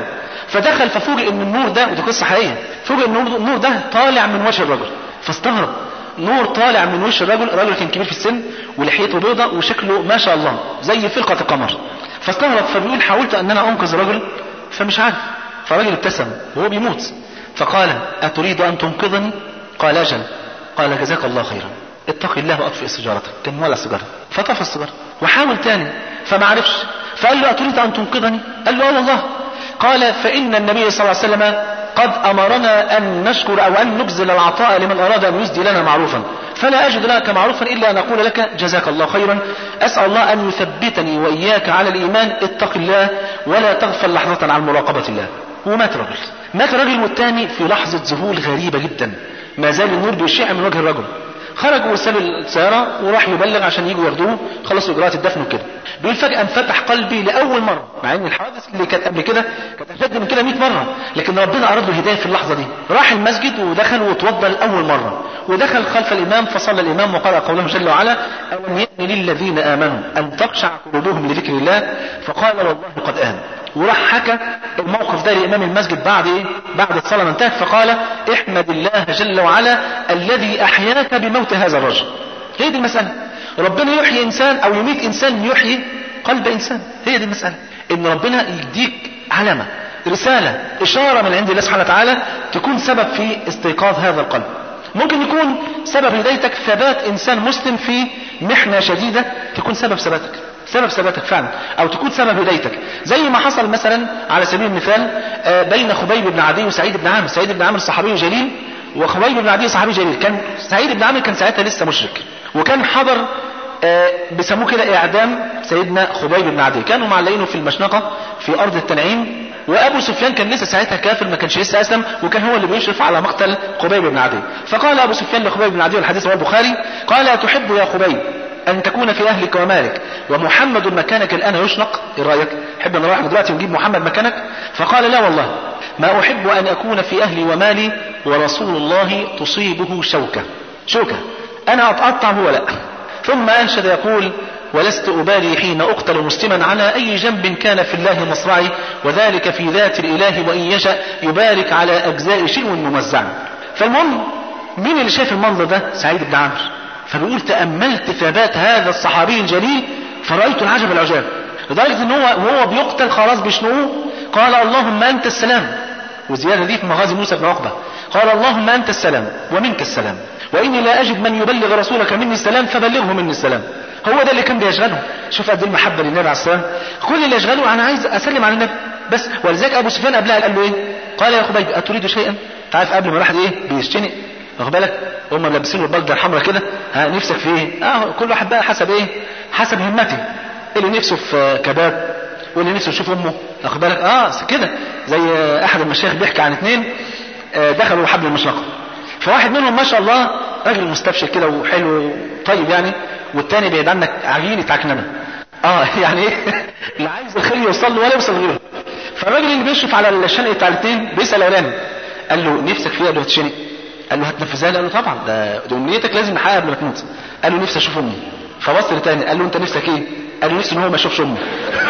فدخل ففوجئ ان النور ده ودي قصه حقيقيه فوجئ ان النور- النور ده طالع من وجه الرجل فاستغرب نور طالع من وش الرجل الرجل كان كبير في السن ولحيته بيضة وشكله ما شاء الله زي فرقة القمر فاستغرب فبيقول حاولت ان انا انقذ الرجل فمش عارف فالراجل ابتسم وهو بيموت فقال اتريد ان تنقذني قال اجل قال جزاك الله خيرا اتق الله واطفئ سيجارتك كان مولع سيجاره فطفى السيجاره وحاول تاني فما عرفش فقال له اتريد ان تنقذني قال له اه والله قال فان النبي صلى الله عليه وسلم قد امرنا ان نشكر او ان نبذل العطاء لمن اراد ان يسدي لنا معروفا فلا اجد لك معروفا الا ان اقول لك جزاك الله خيرا اسال الله ان يثبتني واياك على الايمان اتق الله ولا تغفل لحظه عن مراقبه الله ومات رجل مات رجل والتاني في لحظه ذهول غريبه جدا ما زال النور بيشع من وجه الرجل خرج وساب السيارة وراح يبلغ عشان يجوا ياخدوه خلصوا إجراءات الدفن وكده بيقول فجأة انفتح قلبي لأول مرة مع إن الحوادث اللي كانت قبل كده كانت أشد من كده 100 مرة لكن ربنا أراد له الهداية في اللحظة دي راح المسجد ودخل وتوضى لأول مرة ودخل خلف الإمام فصلى الإمام وقرأ قوله جل وعلا ألم يأن للذين آمنوا أن تخشع قلوبهم لذكر الله فقال والله قد آن وراح حكى الموقف ده لإمام المسجد بعد إيه؟ بعد الصلاة ما انتهت فقال احمد الله جل وعلا الذي أحياك بموت هذا الرجل هي دي المسألة ربنا يحيي إنسان أو يميت إنسان يحيي قلب إنسان هي دي المسألة إن ربنا يديك علامة رسالة إشارة من عند الله سبحانه وتعالى تكون سبب في استيقاظ هذا القلب ممكن يكون سبب هدايتك ثبات إنسان مسلم في محنة شديدة تكون سبب ثباتك سبب ثباتك فعلا او تكون سبب هدايتك زي ما حصل مثلا على سبيل المثال آه، بين خبيب بن عدي وسعيد بن عامر سعيد بن عامر صحابي جليل وخبيب بن عدي صحابي جليل كان سعيد بن عامر كان ساعتها لسه مشرك وكان حضر آه، بيسموه كده اعدام سيدنا خبيب بن عدي كانوا معلقينه في المشنقه في ارض التنعيم وابو سفيان كان لسه ساعتها كافر ما كانش لسه اسلم وكان هو اللي بيشرف على مقتل خبيب بن عدي فقال ابو سفيان لخبيب بن عدي والحديث رواه البخاري قال اتحب يا خبيب أن تكون في أهلك ومالك ومحمد مكانك الآن يشنق إيه رأيك حب أن نروح دلوقتي ونجيب محمد مكانك فقال لا والله ما أحب أن أكون في أهلي ومالي ورسول الله تصيبه شوكة شوكة أنا أتقطع هو لا ثم أنشد يقول ولست أبالي حين أقتل مسلما على أي جنب كان في الله مصرعي وذلك في ذات الإله وإن يشأ يبارك على أجزاء شلو ممزع فالمهم مين اللي شاف المنظر ده سعيد بن عمرو فبيقول تأملت ثبات هذا الصحابي الجليل فرأيت العجب العجاب لدرجة ان هو وهو بيقتل خلاص بيشنقوه قال اللهم انت السلام والزيادة دي في مغازي موسى بن عقبة قال اللهم انت السلام ومنك السلام واني لا اجد من يبلغ رسولك مني السلام فبلغه مني السلام هو ده اللي كان بيشغله شوف قد ايه المحبه للنبي عليه السلام كل اللي يشغله انا عايز اسلم على النبي بس ولذلك ابو سفيان قبلها قال له ايه قال يا خبيب اتريد شيئا تعرف قبل ما الواحد ايه بيشتنق واخد بالك هم ملبسين البلده الحمراء كده ها نفسك في ايه اه كل واحد بقى حسب ايه حسب همته اللي نفسه في كباب واللي نفسه يشوف امه واخد بالك اه كده زي احد المشايخ بيحكي عن اثنين آه، دخلوا حبل المشنقه فواحد منهم ما شاء الله راجل مستبشر كده وحلو طيب يعني والتاني بعيد عنك عجينة عكنمه اه يعني ايه لا عايز الخير يوصل له ولا يوصل غيره فالراجل اللي بيشرف على الشنق بتاع الاثنين بيسال الاولاني قال له نفسك فيها قال له هتشنق قال له هتنفذها لي قال له طبعا ده ده امنيتك لازم نحققها قبل ما تموت قال له نفسي اشوف امي فبص لتاني قال له انت نفسك ايه قال له نفسي ان هو ما يشوفش امه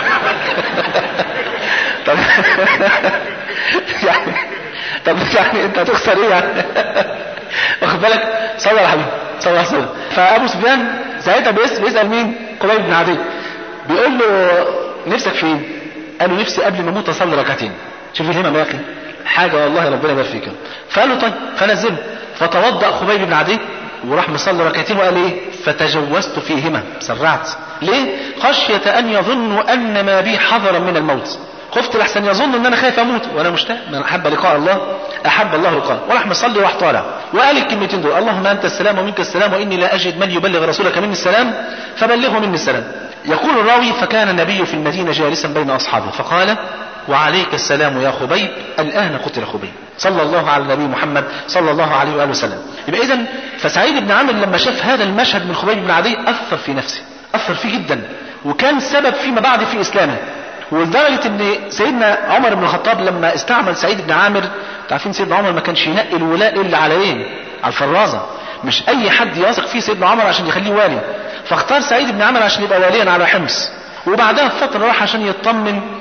طب يعني طب يعني انت هتخسر ايه يعني واخد بالك صلى على حبيبي صلى الله عليه وسلم فابو سفيان ساعتها بيس- بيسال مين قبيل بن عدي بيقول له نفسك في ايه قال له نفسي قبل ما اموت اصلي ركعتين شوف الهمم يا اخي حاجه والله ربنا يبارك فيك فقال له طيب فنزله فتوضا خبيب بن عدي وراح مصلي ركعتين وقال ايه فتجوزت فيهما سرعت ليه خشيه ان يظنوا ان ما بي حذرا من الموت خفت لحسن يظن ان انا خايف اموت وانا مشتاق من احب لقاء الله احب الله لقاءه وراح مصلي وراح طالع وقال الكلمتين دول اللهم انت السلام ومنك السلام واني لا اجد من يبلغ رسولك مني السلام فبلغه مني السلام يقول الراوي فكان النبي في المدينه جالسا بين اصحابه فقال وعليك السلام يا خبيب الان قتل خبيب صلى الله على النبي محمد صلى الله عليه واله وسلم يبقى اذا فسعيد بن عامر لما شاف هذا المشهد من خبيب بن عدي اثر في نفسه اثر فيه جدا وكان سبب فيما بعد في اسلامه ولدرجه ان سيدنا عمر بن الخطاب لما استعمل سعيد بن عامر عارفين سيدنا عمر ما كانش ينقي الولاء الا على ايه؟ على الفرازه مش اي حد يثق فيه سيدنا عمر عشان يخليه والي فاختار سعيد بن عامر عشان يبقى واليا على حمص وبعدها بفتره راح عشان يطمن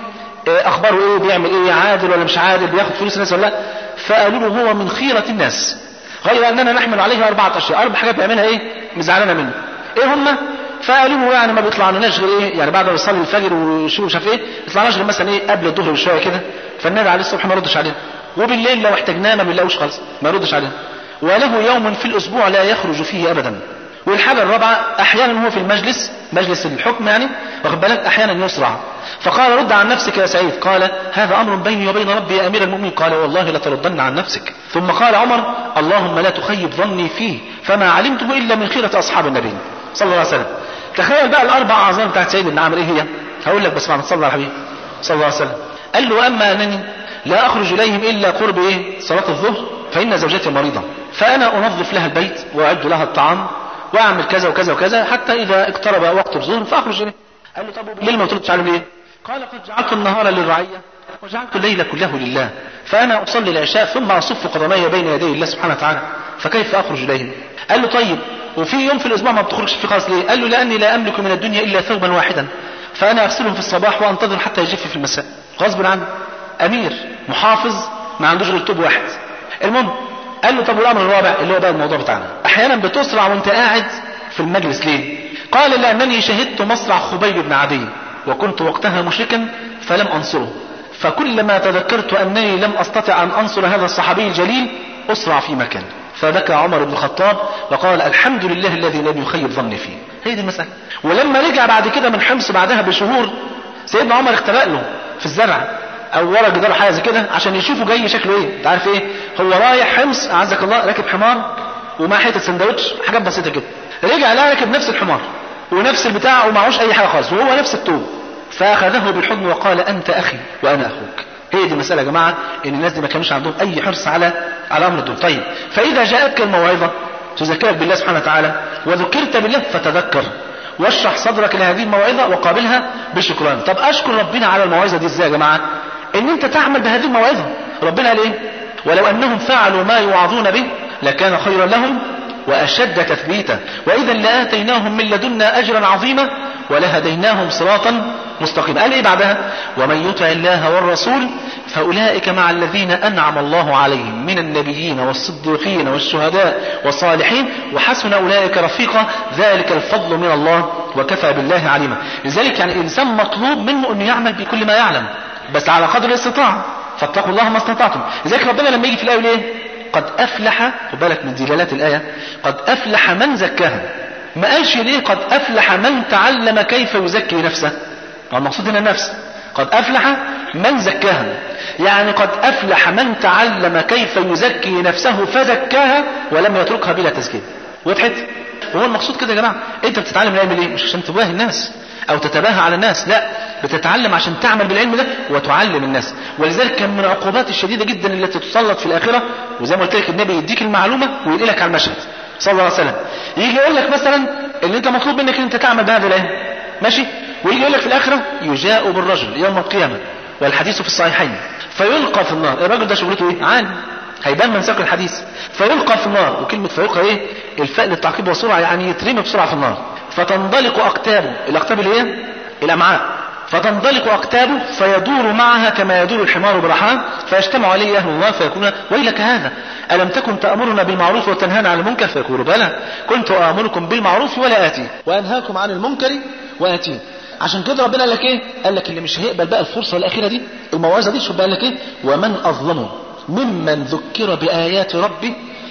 إيه اخباره ايه بيعمل ايه عادل ولا مش عادل بياخد فلوس الناس ولا لا فقالوا له هو من خيرة الناس غير اننا نحمل عليه اربعة اشياء اربع حاجات بيعملها ايه مزعلنا منه ايه هم فقالوا له يعني ما بيطلع لناش غير ايه يعني بعد ما يصلي الفجر ويشوف مش عارف ايه يطلع لناش غير مثلا ايه قبل الظهر بشويه كده فالنبي عليه الصبح ما ردش عليه وبالليل لو احتاجناه ما بنلاقوش خالص ما يردش عليه وله يوم في الاسبوع لا يخرج فيه ابدا والحاجة الرابعة أحيانا هو في المجلس مجلس الحكم يعني واخد بالك أحيانا يسرع فقال رد عن نفسك يا سعيد قال هذا أمر بيني وبين ربي يا أمير المؤمنين قال والله لتردن عن نفسك ثم قال عمر اللهم لا تخيب ظني فيه فما علمته إلا من خيرة أصحاب النبي صلى الله عليه وسلم تخيل بقى الأربع أعظام بتاعت سيد بن عمرو إيه هي هقول لك بس بعد صلى الله على الحبيب صلى الله عليه وسلم قال له أما أنني لا أخرج إليهم إلا قرب إيه صلاة الظهر فإن زوجتي مريضة فأنا أنظف لها البيت وأعد لها الطعام واعمل كذا وكذا وكذا حتى اذا اقترب وقت الظهر فاخرج اليه قال له طب بالليل ما تردش عليه ليه قال قد جعلت النهار للرعيه وجعلت الليل كله لله فانا اصلي العشاء ثم اصف قدمي بين يدي الله سبحانه وتعالى فكيف اخرج اليهم قال له طيب وفي يوم في الاسبوع ما بتخرجش فيه خالص ليه قال له لاني لا املك من الدنيا الا ثوبا واحدا فانا اغسله في الصباح وانتظر حتى يجف في المساء غصب عنه امير محافظ ما عندوش غير توب واحد المهم قال له طب والامر الرابع اللي هو بقى الموضوع بتاعنا احيانا بتسرع وانت قاعد في المجلس ليه قال لانني شهدت مصرع خبيب بن عدي وكنت وقتها مشركا فلم انصره فكلما تذكرت انني لم استطع ان انصر هذا الصحابي الجليل اسرع في مكان فبكى عمر بن الخطاب وقال الحمد لله الذي لم يخيب ظني فيه هي دي المسألة ولما رجع بعد كده من حمص بعدها بشهور سيدنا عمر اختبأ له في الزرع او ورا جدار حاجه زي كده عشان يشوفوا جاي شكله ايه انت عارف ايه هو رايح حمص اعزك الله راكب حمار ومعاه حته سندوتش حاجات بسيطه كده رجع لقى راكب نفس الحمار ونفس البتاع ومعهوش اي حاجه خالص وهو نفس الطوب فاخذه بالحضن وقال انت اخي وانا اخوك هي دي المساله يا جماعه ان الناس دي ما كانوش عندهم اي حرص على على امر الدين طيب فاذا جاءتك الموعظه تذكرك بالله سبحانه وتعالى وذكرت بالله فتذكر واشرح صدرك لهذه الموعظه وقابلها بالشكران طب اشكر ربنا على الموعظه دي ازاي يا جماعه ان انت تعمل بهذه الموعظه ربنا قال ايه ولو انهم فعلوا ما يوعظون به لكان خيرا لهم واشد تثبيتا واذا لاتيناهم من لدنا اجرا عظيما ولهديناهم صراطا مستقيما قال ايه بعدها ومن يطع الله والرسول فاولئك مع الذين انعم الله عليهم من النبيين والصديقين والشهداء والصالحين وحسن اولئك رفيقا ذلك الفضل من الله وكفى بالله عليما لذلك يعني الانسان مطلوب منه انه يعمل بكل ما يعلم بس على قدر الاستطاعه فاتقوا الله ما استطعتم لذلك ربنا لما يجي في الايه ايه قد افلح خد بالك من دلالات الايه قد افلح من زكاها ما قالش ليه قد افلح من تعلم كيف يزكي نفسه المقصود هنا النفس قد افلح من زكاها يعني قد افلح من تعلم كيف يزكي نفسه فزكاها ولم يتركها بلا تزكيه وضحت هو المقصود كده يا جماعه انت بتتعلم العلم ليه مش عشان تباهي الناس او تتباهى على الناس لا بتتعلم عشان تعمل بالعلم ده وتعلم الناس ولذلك كان من العقوبات الشديده جدا التي تسلط في الاخره وزي ما قلت لك النبي يديك المعلومه وينقلك على المشهد صلى الله عليه وسلم يجي يقول لك مثلا ان انت مطلوب منك ان انت تعمل بهذا العلم ماشي ويجي يقول لك في الاخره يجاء بالرجل يوم القيامه والحديث في الصحيحين فيلقى في النار الراجل ده شغلته ايه عالم هيبان من ساق الحديث فيلقى في النار وكلمة فيلقى ايه الفاء للتعقيب والسرعة يعني يترمي بسرعة في النار فتنضلق أقتابه الأقتاب اللي هي الأمعاء فتنضلق أقتابه فيدور معها كما يدور الحمار برحاه فيجتمع عليه أهل الله فيقولون ويلك هذا ألم تكن تأمرنا بالمعروف وتنهانا عن المنكر فيقول بلى كنت آمركم بالمعروف ولا آتي وأنهاكم عن المنكر وآتيه عشان كده ربنا قال لك ايه قال لك اللي مش هيقبل بقى الفرصة الأخيرة دي الموعظة دي شوف قال لك ايه ومن أظلم ممن ذكر بآيات ربه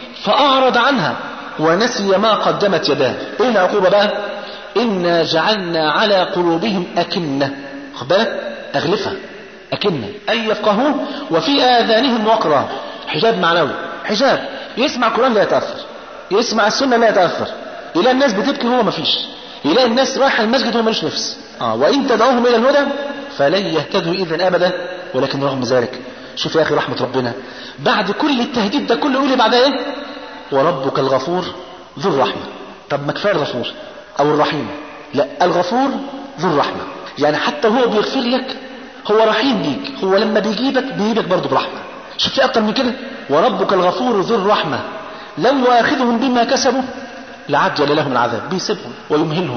فأعرض عنها ونسي ما قدمت يداه ايه العقوبة بقى إنا جعلنا على قلوبهم أكنة خد بالك أغلفة أكنة أي يفقهوه وفي آذانهم وقرا حجاب معنوي حجاب يسمع القرآن لا يتأثر يسمع السنة لا يتأثر يلاقي الناس بتبكي وهو مفيش يلاقي الناس رايحة المسجد وهو ملوش نفس آه وإن تدعوهم إلى الهدى فلن يهتدوا إذا أبدا ولكن رغم ذلك شوف يا أخي رحمة ربنا بعد كل التهديد ده كله يقول لي بعدها إيه وربك الغفور ذو الرحمة طب ما كفاية الغفور أو الرحيم لا الغفور ذو الرحمة يعني حتى هو بيغفر لك هو رحيم بيك هو لما بيجيبك بيجيبك برضه برحمة شوف في أكتر من كده وربك الغفور ذو الرحمة لو يؤاخذهم بما كسبوا لعجل لهم العذاب بيسيبهم ويمهلهم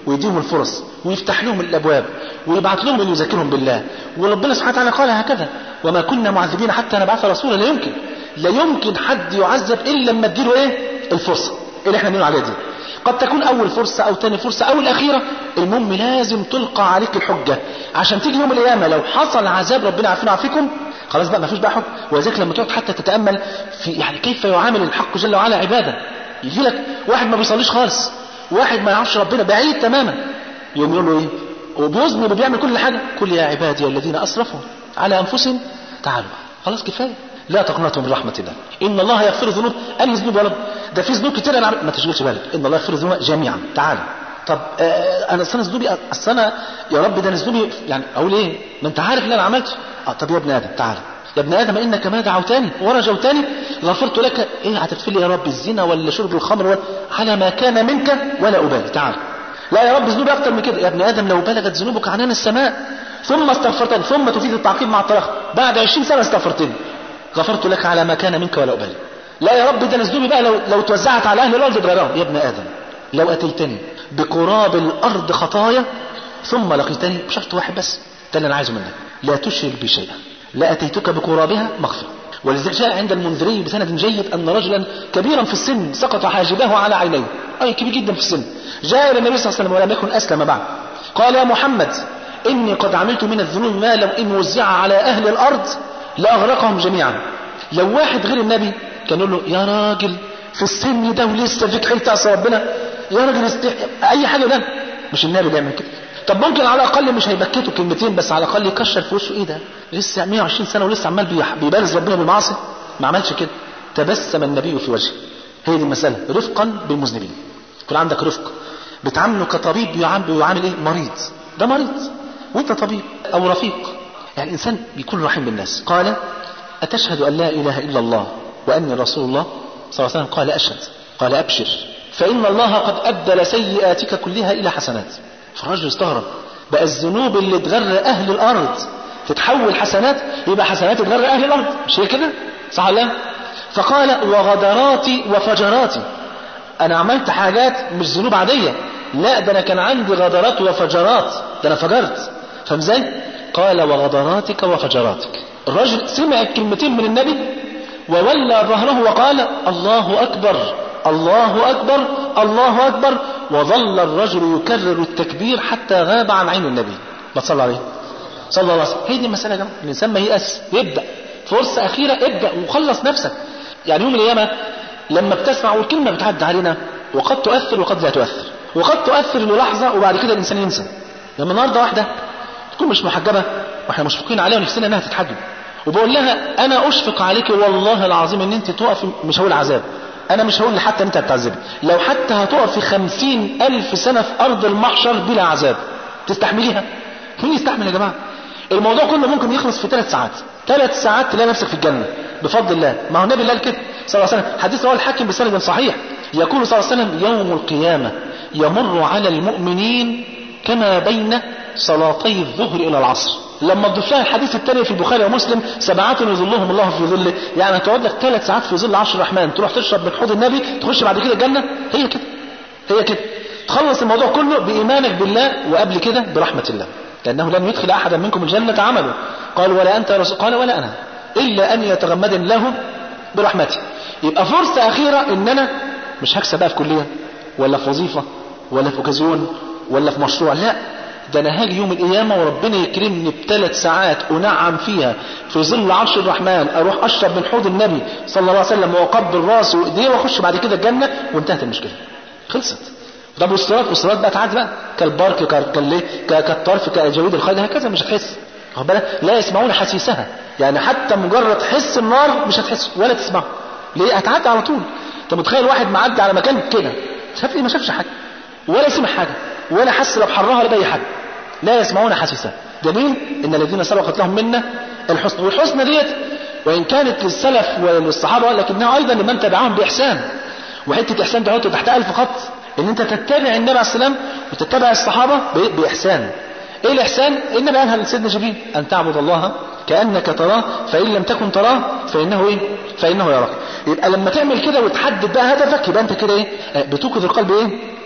ويديهم الفرص ويفتح لهم الابواب ويبعث لهم اللي يذكرهم بالله وربنا سبحانه وتعالى قال هكذا وما كنا معذبين حتى نبعث رسولا لا يمكن لا يمكن حد يعذب الا لما اديله ايه الفرصه اللي احنا بنقول عليها دي قد تكون اول فرصه او تاني فرصه او الاخيره المهم لازم تلقى عليك الحجه عشان تيجي يوم القيامه لو حصل عذاب ربنا عارفين عافيكم خلاص بقى ما فيش بقى حكم ولذلك لما تقعد حتى تتامل في يعني كيف يعامل الحق جل وعلا عباده يجي لك واحد ما بيصليش خالص واحد ما يعرفش ربنا بعيد تماما يقوم يقول له ايه وبيذنب وبيعمل كل حاجه قل يا عبادي الذين اسرفوا على انفسهم تعالوا خلاص كفايه لا تقنطوا من رحمه الله ان الله يغفر الذنوب اي ذنوب ولا ده في ذنوب كتير انا ما تشغلش بالك ان الله يغفر الذنوب جميعا تعالى طب آه انا اصل ذنوبي اصل انا يا رب ده انا ذنوبي يعني اقول ايه ما انت عارف اللي انا عملته اه طب يا ابن ادم تعالى يا ابن ادم انك ما دعوتني ورجوتني غفرت لك ايه هتغفر لي يا رب الزنا ولا شرب الخمر ولا على ما كان منك ولا ابالي تعال لا يا رب ذنوبي اكتر من كده يا ابن ادم لو بلغت ذنوبك عنان السماء ثم استغفرتني ثم تفيد التعقيب مع التراخي بعد 20 سنه استغفرتني غفرت لك على ما كان منك ولا ابالي لا يا رب ده انا ذنوبي بقى لو لو توزعت على اهل الارض برراهم يا ابن ادم لو اتيتني بقراب الارض خطايا ثم لقيتني بشرط واحد بس ده اللي انا عايزه منك لا تشرك بي شيئا لاتيتك بقرابها مغفره ولذلك جاء عند المنذري بسند جيد ان رجلا كبيرا في السن سقط حاجباه على عينيه اي كبير جدا في السن جاء الى النبي صلى الله عليه وسلم ولم يكن اسلم بعد قال يا محمد اني قد عملت من الذنوب ما لو ان وزع على اهل الارض لاغرقهم جميعا لو واحد غير النبي كان يقول له يا راجل في السن ده ولسه فيك حيل تعصي ربنا يا راجل است... اي حاجه ده مش النبي اللي يعمل كده طب ممكن على الاقل مش هيبكته كلمتين بس على الاقل يكشر في وشه ايه ده لسه 120 سنه ولسه عمال بيح- بيبارز ربنا بالمعاصي ما عملش كده تبسم النبي في وجهه هي دي المساله رفقا بالمذنبين يكون عندك رفق بتعامله كطبيب بيعامل, بيعامل ايه مريض ده مريض وانت طبيب او رفيق يعني الانسان بيكون رحيم بالناس قال اتشهد ان لا اله الا الله واني رسول الله صلى الله عليه وسلم قال اشهد قال ابشر فان الله قد ابدل سيئاتك كلها الى حسنات فالرجل استغرب بقى الذنوب اللي تغر اهل الارض تتحول حسنات يبقى حسنات تغر اهل الارض مش هي كده صح ولا لا؟ فقال وغدراتي وفجراتي انا عملت حاجات مش ذنوب عاديه لا ده انا كان عندي غدرات وفجرات ده انا فجرت فاهم ازاي قال وغدراتك وفجراتك الرجل سمع الكلمتين من النبي وولى ظهره وقال الله اكبر الله اكبر الله اكبر وظل الرجل يكرر التكبير حتى غاب عن عين النبي ما تصلى عليه صلى الله عليه وسلم هي دي المساله يا جماعه الانسان ما ييأس يبدا فرصه اخيره ابدا وخلص نفسك يعني يوم القيامه لما بتسمع والكلمه بتعدي علينا وقد تؤثر وقد لا تؤثر وقد تؤثر للحظه وبعد كده الانسان ينسى لما النهارده واحده تكون مش محجبه واحنا مشفقين عليها ونفسنا انها تتحجب وبقول لها انا اشفق عليك والله العظيم ان انت تقفي مش هقول عذاب انا مش هقول حتى انت هتعذبي لو حتى هتقفي خمسين الف سنه في ارض المحشر بلا عذاب تستحمليها مين يستحمل يا جماعه الموضوع كله ممكن يخلص في ثلاث ساعات ثلاث ساعات تلاقي نفسك في الجنه بفضل الله ما هو النبي اللي قال كده صلى الله عليه وسلم حديث رواه الحاكم بسند صحيح يقول صلى الله عليه وسلم يوم القيامه يمر على المؤمنين كما بين صلاتي الظهر الى العصر لما تضيف لها الحديث الثاني في البخاري ومسلم سبعات يظلهم الله في ظله يعني هتقعد لك ثلاث ساعات في ظل عرش الرحمن تروح تشرب من حوض النبي تخش بعد كده الجنه هي كده هي كده تخلص الموضوع كله بايمانك بالله وقبل كده برحمه الله لانه لن يدخل احدا منكم الجنه عمله قال ولا انت يا رسول قال ولا انا الا ان يتغمدني له برحمته يبقى فرصه اخيره ان انا مش هكسب بقى في كليه ولا في وظيفه ولا في اوكازيون ولا في مشروع لا ده انا هاجي يوم القيامه وربنا يكرمني بثلاث ساعات انعم فيها في ظل عرش الرحمن اروح اشرب من حوض النبي صلى الله عليه وسلم واقبل راسه وايديه واخش بعد كده الجنه وانتهت المشكله خلصت طب والصراط والصراط بقى تعدي بقى كالبرك كالليه كالطرف كجويد الخيل هكذا مش هتحس واخد بالك لا يسمعون حسيسها يعني حتى مجرد حس النار مش هتحس ولا تسمعه ليه هتعدي على طول انت متخيل واحد معدي على مكان كده شاف ايه ما شافش حاجه ولا سمع حاجه ولا حس لا بحرها ولا باي حاجه لا يسمعون حسيسها دليل ان الذين سبقت لهم منا الحسنى والحسنى ديت وان كانت للسلف وللصحابه لكنها ايضا لمن تبعهم باحسان وحته احسان تحط تحت الف خط ان انت تتبع النبي عليه السلام وتتبع الصحابه ب- باحسان ايه الاحسان النبي قالها لسيدنا جبريل ان تعبد الله كانك تراه فان لم تكن تراه فانه ايه فانه يراك يبقى لما تعمل كده وتحدد بقى هدفك يبقى انت كده ايه آه، بتوقظ القلب ايه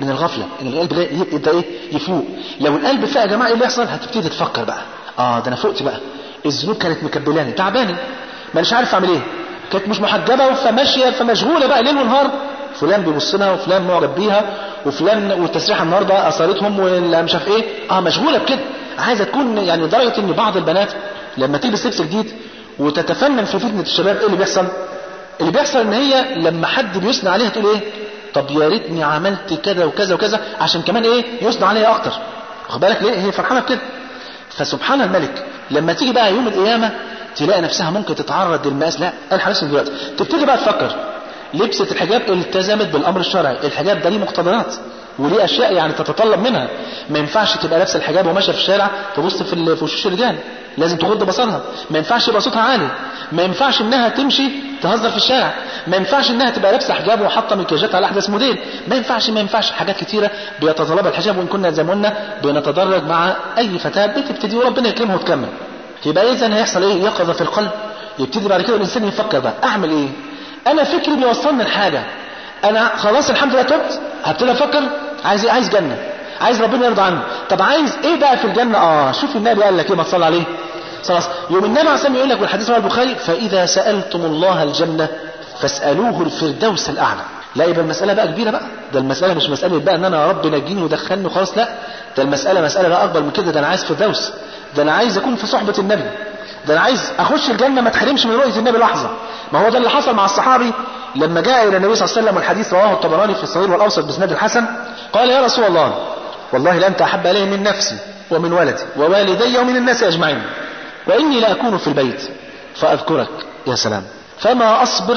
من الغفله ان القلب ده يبدا ايه يفوق لو القلب فاق يا جماعه ايه اللي يحصل هتبتدي تفكر بقى اه ده انا فقت بقى الذنوب كانت مكبلاني تعباني مانيش عارف اعمل ايه كانت مش محجبه فماشيه فمشغوله بقى ليل ونهار فلان بيبص لها وفلان معجب بيها وفلان والتسريحه النهارده اثرتهم ولا مش عارف ايه اه مشغوله بكده عايزه تكون يعني لدرجه ان بعض البنات لما تلبس لبس جديد وتتفنن في فتنه الشباب ايه اللي بيحصل؟ اللي بيحصل ان هي لما حد بيثنى عليها تقول ايه؟ طب يا ريتني عملت كذا وكذا وكذا عشان كمان ايه؟ يثنى عليها اكتر. واخد بالك ليه؟ هي فرحانه بكده. فسبحان الملك لما تيجي بقى يوم القيامه تلاقي نفسها ممكن تتعرض للمقاس لا انا حاسس دلوقتي تبتدي بقى تفكر لبست الحجاب التزمت بالامر الشرعي الحجاب ده ليه مقتضيات وليه اشياء يعني تتطلب منها ما ينفعش تبقى لابسه الحجاب وماشيه في الشارع تبص في ال- في وشوش الرجال لازم تغض بصرها ما ينفعش يبقى صوتها عالي ما ينفعش انها تمشي تهزر في الشارع ما ينفعش انها تبقى لابسه حجاب وحاطه مكياجات على احدث موديل ما ينفعش ما ينفعش حاجات كتيره بيتطلبها الحجاب وان كنا زي ما قلنا بنتدرج مع اي فتاه بتبتدي وربنا يكرمها وتكمل يبقى اذا هيحصل ايه يقظه في القلب يبتدي بعد كده الانسان يفكر بقى اعمل ايه انا فكري بيوصلني لحاجه انا خلاص الحمد لله تبت هبتدي افكر عايز ايه عايز جنه عايز ربنا يرضى عني طب عايز ايه بقى في الجنه اه شوف النبي قال لك ايه ما تصلي عليه خلاص يوم النبي عليه الصلاه يقول لك والحديث رواه البخاري فاذا سالتم الله الجنه فاسالوه الفردوس الاعلى لا يبقى المسألة بقى كبيرة بقى ده المسألة مش مسألة بقى ان انا يا رب نجيني ودخلني وخلاص لا ده المسألة مسألة بقى اكبر من كده ده انا عايز فردوس ده انا عايز اكون في صحبة النبي ده انا عايز اخش الجنة ما اتحرمش من رؤية النبي لحظة ما هو ده اللي حصل مع الصحابي لما جاء الى النبي صلى الله عليه وسلم والحديث رواه الطبراني في الصغير والاوسط باسناد الحسن قال يا رسول الله والله لانت احب الي من نفسي ومن ولدي ووالدي ومن الناس اجمعين واني لاكون في البيت فاذكرك يا سلام فما اصبر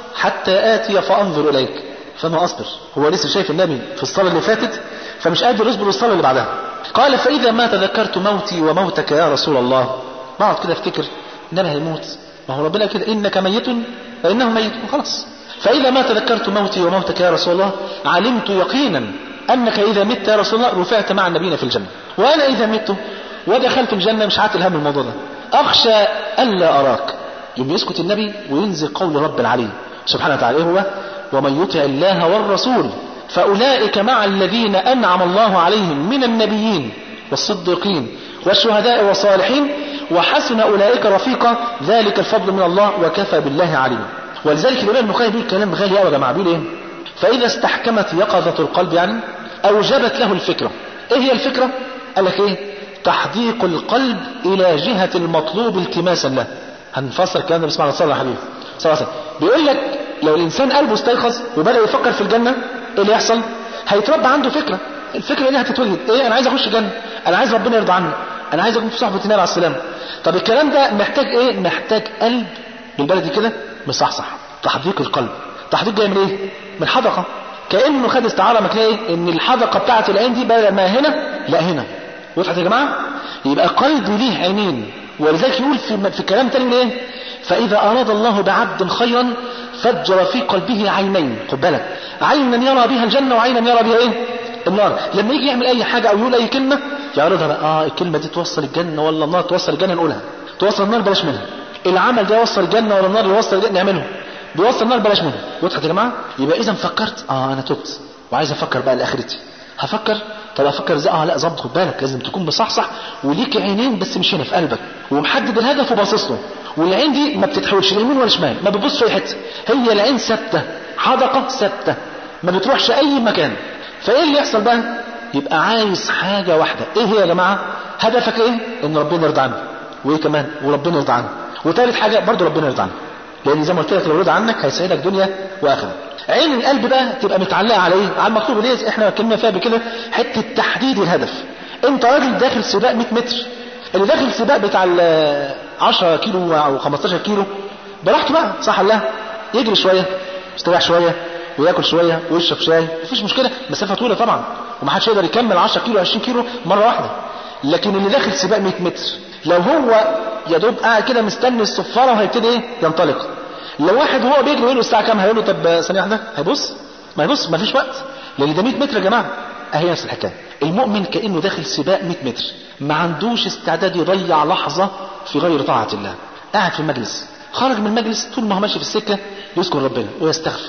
حتى اتي فانظر اليك فما اصبر هو لسه شايف النبي في الصلاه اللي فاتت فمش قادر يصبر الصلاه اللي بعدها قال فاذا ما تذكرت موتي وموتك يا رسول الله بقعد كده افتكر النبي هيموت ما هو ربنا كده انك ميت فانه ميت خلاص فاذا ما تذكرت موتي وموتك يا رسول الله علمت يقينا انك اذا مت يا رسول الله رفعت مع النبيين في الجنه وانا اذا مت ودخلت الجنه مش عاتل هم الموضوع ده اخشى الا اراك يوم يسكت النبي وينزل قول رب العلي سبحانه وتعالى ايه هو ومن يطع الله والرسول فأولئك مع الذين أنعم الله عليهم من النبيين والصديقين والشهداء والصالحين وحسن أولئك رفيقا ذلك الفضل من الله وكفى بالله عليما ولذلك الإمام البخاري بيقول كلام غالي قوي يا جماعة بيقول إيه؟ فإذا استحكمت يقظة القلب يعني أوجبت له الفكرة إيه هي الفكرة؟ قال لك إيه؟ تحديق القلب إلى جهة المطلوب التماسا له هنفسر الكلام ده بسمعنا صلى الله عليه وسلم بيقول لك لو الانسان قلبه استيقظ وبدا يفكر في الجنه ايه اللي يحصل هيتربى عنده فكره الفكره دي هتتوجد ايه انا عايز اخش الجنه انا عايز ربنا يرضى عني انا عايز اكون في صحبه النبي عليه السلام طب الكلام ده محتاج ايه محتاج قلب بالبلدي كده مصحصح تحديق القلب تحديق جاي من ايه من حدقه كانه خد استعاره ما تلاقي ان الحدقه بتاعه العين دي بدل ما هنا لا هنا وضحت يا جماعه يبقى قلبي ليه عينين ولذلك يقول في في كلام تاني ايه فإذا أراد الله بعبد خيرا فجر في قلبه عينين خد بالك عينا يرى بها الجنة وعينا يرى بها ايه النار لما يجي يعمل اي حاجة او يقول اي كلمة يعرضها بقى اه الكلمة دي توصل الجنة ولا النار توصل الجنة نقولها توصل النار بلاش منها العمل ده يوصل الجنة ولا النار يوصل الجنة نعمله بيوصل النار بلاش منها وضحت يا جماعة يبقى اذا فكرت اه انا تبت وعايز افكر بقى لاخرتي هفكر طب افكر ازاي اه لا ظبط خد بالك لازم تكون مصحصح وليك عينين بس مش هنا في قلبك ومحدد الهدف وباصص له والعين دي ما بتتحولش يمين ولا شمال ما بتبصش في اي حته هي العين ثابته حدقه ثابته ما بتروحش اي مكان فايه اللي يحصل بقى يبقى عايز حاجه واحده ايه هي يا جماعه هدفك ايه ان ربنا يرضى عنك وايه كمان وربنا يرضى عنك وثالث حاجه برضه ربنا يرضى عنك لان زي ما قلت لك لو رضى عنك هيسعدك دنيا واخره عين القلب بقى تبقى متعلقه على ايه على المكتوب دي احنا اتكلمنا فيها بكده حته تحديد الهدف انت راجل داخل سباق 100 متر اللي داخل سباق بتاع ال 10 كيلو او 15 كيلو براحته بقى صح ولا لا يجري شويه يستريح شويه وياكل شويه ويشرب شاي مفيش مشكله مسافه طويله طبعا ومحدش يقدر يكمل 10 كيلو 20 كيلو مره واحده لكن اللي داخل سباق 100 متر لو هو يا دوب قاعد كده مستني الصفاره وهيبتدي ايه ينطلق لو واحد وهو بيجري يقول له الساعه كام هيقول له طب ثانيه واحده هيبص ما يبص ما فيش وقت لان ده 100 متر يا جماعه اهي نفس الحكايه المؤمن كانه داخل سباق 100 متر ما عندوش استعداد يضيع لحظه في غير طاعه الله قاعد في المجلس خرج من المجلس طول ما هو ماشي في السكه يذكر ربنا ويستغفر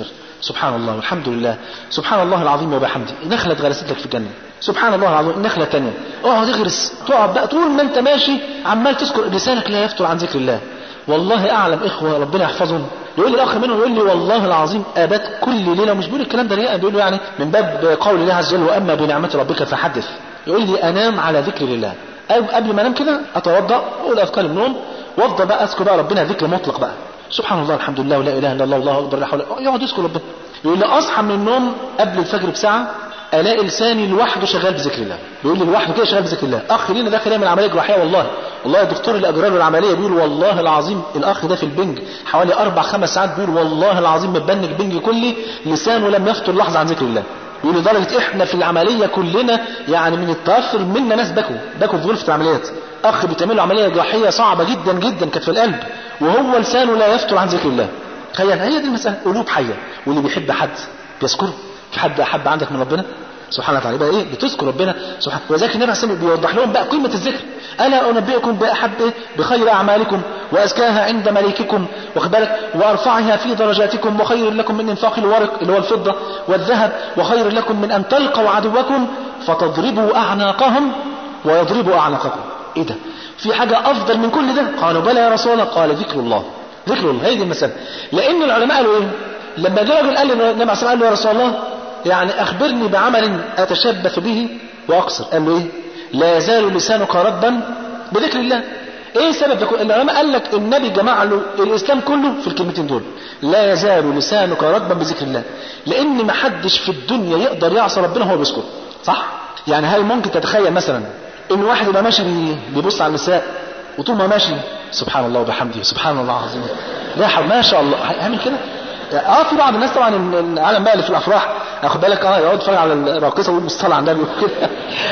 سبحان الله والحمد لله سبحان الله العظيم وبحمده نخلة غرست لك في الجنة سبحان الله العظيم نخلة تانية اقعد اغرس تقعد بقى طول ما انت ماشي عمال تذكر لسانك لا يفتر عن ذكر الله والله اعلم اخوه ربنا يحفظهم يقول لي الاخ منهم يقول لي والله العظيم ابات كل ليله مش بيقول الكلام ده رياء بيقول له يعني من باب قول الله عز وجل واما بنعمه ربك فحدث يقول لي انام على ذكر الله أو قبل ما انام كده اتوضا اقول اذكار النوم وافضل بقى اذكر بقى ربنا ذكر مطلق بقى سبحان الله الحمد لله ولا اله الا الله والله اكبر لا حول يقعد يذكر ربنا يقول لي اصحى من النوم قبل الفجر بساعه الاقي لساني لوحده شغال بذكر الله بيقول لي لوحده كده شغال بذكر الله اخ لينا داخل يعمل عمليه جراحيه والله والله الدكتور اللي اجرى له العمليه بيقول والله العظيم الاخ ده في البنج حوالي اربع خمس ساعات بيقول والله العظيم متبنج بنج كلي لسانه لم يفطر لحظه عن ذكر الله يقول لدرجه احنا في العمليه كلنا يعني من التاثر منا ناس بكوا بكوا في غرفه العمليات اخ بيتعمل له عمليه جراحيه صعبه جدا جدا كانت في القلب وهو لسانه لا يفطر عن ذكر الله تخيل هي دي المساله قلوب حيه واللي بيحب حد بيذكره في حد احب عندك من ربنا سبحانه وتعالى يبقى ايه بتذكر ربنا سبحانه وذلك النبي عليه الصلاه والسلام بيوضح لهم بقى قيمه الذكر الا انبئكم باحب بخير اعمالكم وازكاها عند مليككم واخد بالك وارفعها في درجاتكم وخير لكم من انفاق الورق اللي هو الفضه والذهب وخير لكم من ان تلقوا عدوكم فتضربوا اعناقهم ويضربوا اعناقكم ايه ده في حاجه افضل من كل ده قالوا بلى يا رسول الله قال ذكر الله ذكر الله هي دي المساله لان العلماء قالوا ايه لما جاء رجل قال للنبي عليه الصلاه قال له يا رسول الله يعني اخبرني بعمل اتشبث به واقصر قال له ايه لا يزال لسانك ربا بذكر الله ايه سبب ده العلماء قال لك النبي جمع له الاسلام كله في الكلمتين دول لا يزال لسانك ربا بذكر الله لان ما حدش في الدنيا يقدر يعصى ربنا هو بيذكر صح يعني هل ممكن تتخيل مثلا ان واحد يبقى ماشي بيبص على النساء وطول ما ماشي سبحان الله وبحمده سبحان الله العظيم لا حول ما شاء الله هيعمل كده اه في بعض الناس طبعا العالم بقى اللي في الافراح اخد بالك اه يقعد يتفرج على الراقصه ويقول بالصلاه على النبي وكده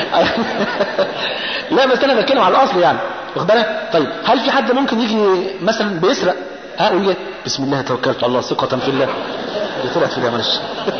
لا بس انا بتكلم على الاصل يعني واخد بالك طيب هل في حد ممكن يجي مثلا بيسرق ها يقول لي بسم الله توكلت على الله ثقه في الله دي طلعت في الله معلش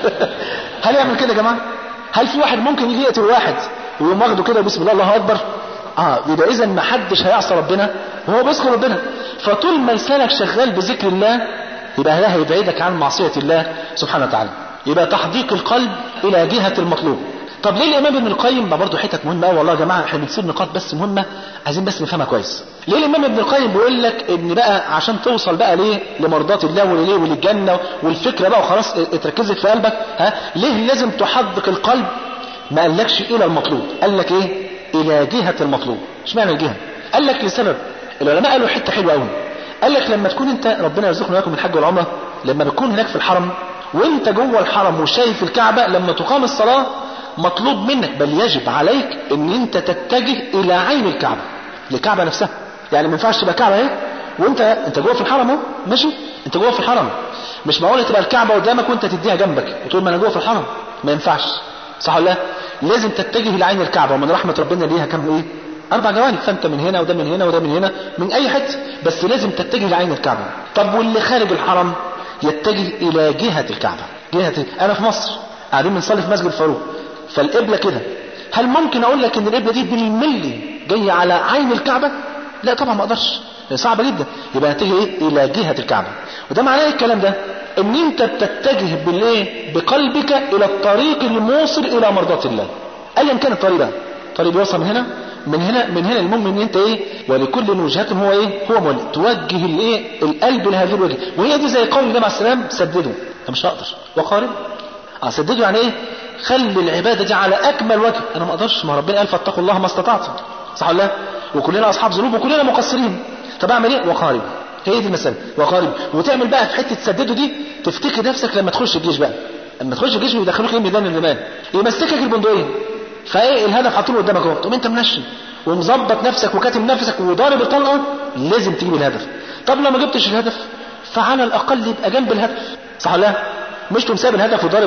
هل يعمل كده يا جماعه هل في واحد ممكن يجي يقتل واحد ويقوم واخده كده بسم الله الله اكبر اه يبقى اذا ما حدش هيعصى ربنا وهو بيذكر ربنا فطول ما لسانك شغال بذكر الله يبقى ده هيبعدك عن معصية الله سبحانه وتعالى يبقى تحديق القلب إلى جهة المطلوب طب ليه الإمام ابن القيم ما برضه حتت مهمة قوي والله يا جماعة احنا بنسيب نقاط بس مهمة عايزين بس نفهمها كويس ليه الإمام ابن القيم بيقول لك إن بقى عشان توصل بقى ليه لمرضاة الله وليه وللجنة والفكرة بقى وخلاص اتركزت في قلبك ها ليه لازم تحدق القلب ما قالكش إلى المطلوب قال لك إيه إلى جهة المطلوب اشمعنى الجهة قال لك لسبب العلماء قالوا حتة حلوة قوي قال لك لما تكون انت ربنا يرزقنا وياكم الحج والعمره لما بتكون هناك في الحرم وانت جوه الحرم وشايف الكعبه لما تقام الصلاه مطلوب منك بل يجب عليك ان انت تتجه الى عين الكعبه الكعبه نفسها يعني ما ينفعش تبقى كعبه اهي وانت انت جوه في الحرم اهو ماشي انت جوه في الحرم مش معقول تبقى الكعبه قدامك وانت تديها جنبك وتقول ما انا جوه في الحرم ما ينفعش صح ولا لا لازم تتجه الى عين الكعبه ومن رحمه ربنا ليها كم ايه اربع جوانب فانت من هنا وده من هنا وده من هنا من اي حته بس لازم تتجه لعين الكعبه طب واللي خارج الحرم يتجه الى جهه الكعبه جهه انا في مصر قاعدين بنصلي في مسجد الفاروق فالقبله كده هل ممكن اقول لك ان القبله دي بالملي جايه على عين الكعبه لا طبعا ما اقدرش صعبه جدا يبقى نتجه ايه الى جهه الكعبه وده معناه الكلام ده ان انت بتتجه بالايه بقلبك الى الطريق الموصل الى مرضاه الله ايا كان الطريق ده طريق بيوصل من هنا من هنا من هنا المهم ان انت ايه ولكل وجهة هو ايه هو مولد توجه الايه القلب لهذه الوجهه وهي دي زي قول النبي عليه السلام سددوا انا مش هقدر وقارب اه سددوا يعني ايه خلي العباده دي على اكمل وجه انا ما اقدرش ما ربنا قال فاتقوا الله ما استطعتم صح ولا لا وكلنا اصحاب ذنوب وكلنا مقصرين طب اعمل ايه وقارب هي دي المساله وقارب وتعمل بقى في حته سددوا دي تفتكر نفسك لما تخش الجيش بقى لما تخش الجيش ويدخلوك ايه ميدان الرمال يمسكك البندقيه فايه الهدف حاطينه قدامك اهو تقوم انت منشن ومظبط نفسك وكاتم نفسك وضارب الطلقه لازم تجيب الهدف طب لو ما جبتش الهدف فعلى الاقل يبقى جنب الهدف صح ولا مش تقوم سايب الهدف وضارب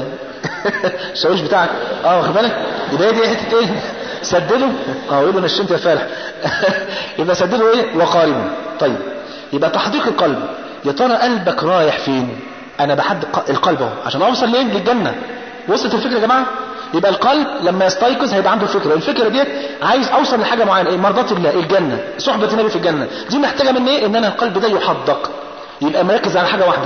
الشاويش بتاعك اه واخد بالك يبقى هي دي حته ايه سدده اه يقول له نشنت يا فالح يبقى سدده ايه وقاربه طيب يبقى تحديق القلب يا ترى قلبك رايح فين انا بحدق القلب اهو عشان اوصل ليه للجنه وصلت الفكره يا جماعه يبقى القلب لما يستيقظ هيبقى عنده فكره الفكره ديت عايز اوصل لحاجه معينه ايه مرضات الله الجنه صحبه النبي في الجنه دي محتاجه مني ايه ان انا القلب ده يحدق يبقى مركز على حاجه واحده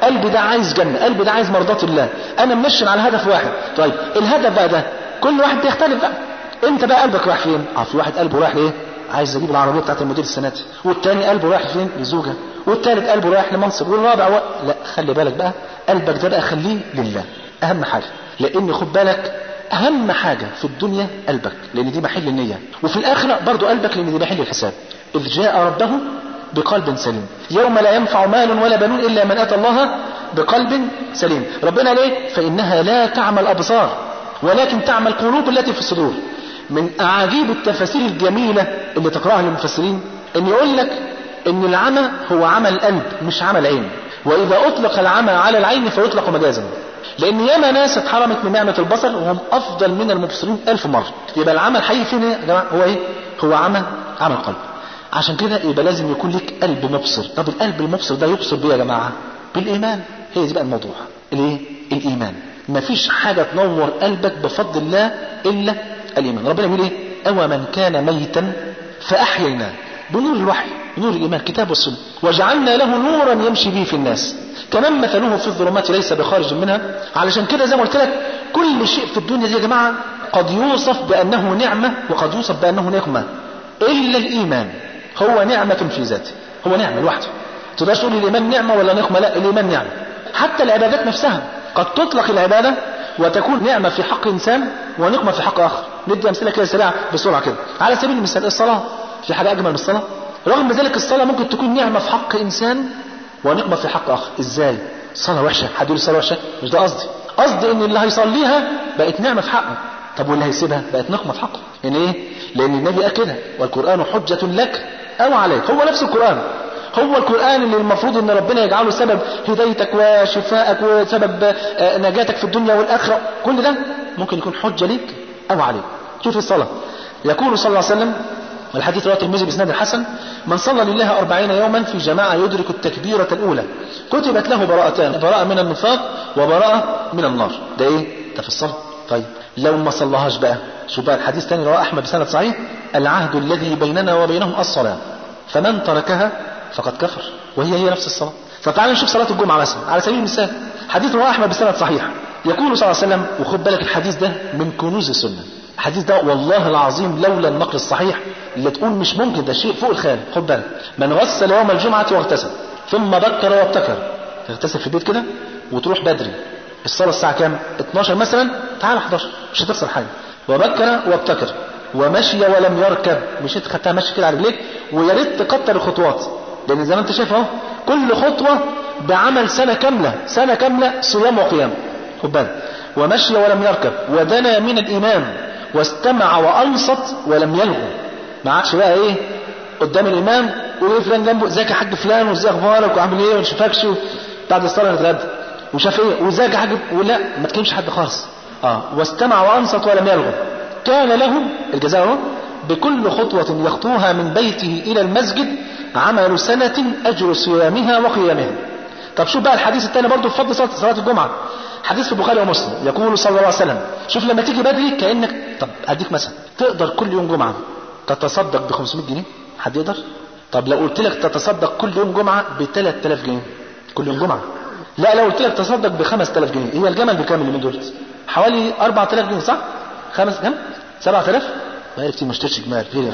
قلبي ده عايز جنة قلبي ده عايز مرضات الله انا منشن على هدف واحد طيب الهدف بقى ده كل واحد بيختلف بقى انت بقى قلبك رايح فين اه في واحد قلبه رايح لايه عايز اجيب العربيه بتاعت المدير السنه دي والتاني قلبه رايح فين لزوجه والتالت قلبه رايح لمنصب والرابع و... لا خلي بالك بقى قلبك ده بقى خليه لله اهم حاجه لان خد بالك اهم حاجه في الدنيا قلبك لان دي محل النيه وفي الاخره برضو قلبك لان دي محل الحساب اذ جاء ربه بقلب سليم يوم لا ينفع مال ولا بنون الا من اتى الله بقلب سليم ربنا ليه فانها لا تعمى الابصار ولكن تعمى القلوب التي في الصدور من اعاجيب التفاسير الجميله اللي تقراها للمفسرين ان يقول لك ان العمى هو عمى القلب مش عمى العين واذا اطلق العمى على العين فيطلق مجازا لان ياما ناس اتحرمت من نعمه البصر وهم افضل من المبصرين الف مره يبقى العمى الحقيقي فين يا جماعه هو ايه هو عمى عمى القلب عشان كده يبقى لازم يكون لك قلب مبصر طب القلب المبصر ده يبصر بيه يا جماعه بالايمان هي دي بقى الموضوع الايه الايمان مفيش حاجه تنور قلبك بفضل الله الا الايمان ربنا بيقول ايه او من كان ميتا فاحييناه بنور الوحي نور الايمان كتاب والسنه وجعلنا له نورا يمشي به في الناس كمان مثله في الظلمات ليس بخارج منها علشان كده زي ما قلت لك كل شيء في الدنيا دي يا جماعه قد يوصف بانه نعمه وقد يوصف بانه نقمه الا الايمان هو نعمه في ذاته هو نعمه لوحده تقدرش تقول الايمان نعمه ولا نقمه لا الايمان نعمه حتى العبادات نفسها قد تطلق العباده وتكون نعمه في حق انسان ونقمه في حق اخر ندي امثله كده سريعه بسرعه كده على سبيل المثال الصلاه في حاجه اجمل من الصلاه رغم ذلك الصلاه ممكن تكون نعمه في حق انسان ونقمه في حق اخر ازاي صلاه وحشه حد يقول الصلاه وحشه مش ده قصدي قصدي ان اللي هيصليها بقت نعمه في حقه طب واللي هيسيبها بقت نقمه في حقه يعني ايه لان النبي قال كده والقران حجه لك او عليك هو نفس القران هو القرآن اللي المفروض ان ربنا يجعله سبب هدايتك وشفائك وسبب نجاتك في الدنيا والآخرة كل ده ممكن يكون حجة ليك أو عليك شوف الصلاة يقول صلى الله عليه وسلم الحديث رواه الترمذي باسناد الحسن من صلى لله أربعين يوما في جماعة يدرك التكبيرة الأولى كتبت له براءتان براءة من النفاق وبراءة من النار ده ايه ده في الصلاة طيب لو ما صلىهاش بقى شوف بقى الحديث تاني رواه أحمد بسند صحيح العهد الذي بيننا وبينهم الصلاة فمن تركها فقد كفر وهي هي نفس الصلاة فتعال نشوف صلاة الجمعة مثلا على سبيل المثال حديث رواه أحمد بسند صحيح يقول صلى الله عليه وسلم وخد بالك الحديث ده من كنوز السنة الحديث ده والله العظيم لولا النقل الصحيح اللي تقول مش ممكن ده شيء فوق الخيال خد بالك من غسل يوم الجمعة واغتسل ثم بكر وابتكر تغتسل في البيت كده وتروح بدري الصلاة الساعة كام 12 مثلا تعال 11 مش هتخسر حاجة وبكر وابتكر ومشي ولم يركب مش انت خدتها ماشي كده على رجليك ويا ريت تكتر الخطوات لان زي ما انت شايف اهو كل خطوه بعمل سنه كامله سنه كامله صيام وقيام خد بالك ومشي ولم يركب ودنا من الامام واستمع وانصت ولم يلغو ما عادش بقى ايه قدام الامام وايه فلان جنبه ازيك يا حاج فلان وازاي اخبارك وعامل ايه وما شافكش بعد الصلاه نتغدى وشاف ايه وازيك يا حاج ولا ما تكلمش حد خالص اه واستمع وانصت ولم يلغو كان له الجزاء اهو بكل خطوة يخطوها من بيته إلى المسجد عمل سنة أجر صيامها وقيامها طب شوف بقى الحديث الثاني برضه في فضل صلاة الجمعة حديث في البخاري ومسلم يقول صلى الله عليه وسلم شوف لما تيجي بدري كأنك طب أديك مثلا تقدر كل يوم جمعة تتصدق ب 500 جنيه حد يقدر طب لو قلت لك تتصدق كل يوم جمعة ب 3000 جنيه كل يوم جمعة لا لو قلت لك تصدق ب 5000 جنيه هي الجمل بكام اللي من دول حوالي 4000 جنيه صح خمس كام 7000 بقالي كتير ما اشتريتش جمال فين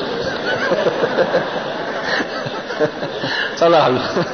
صلى على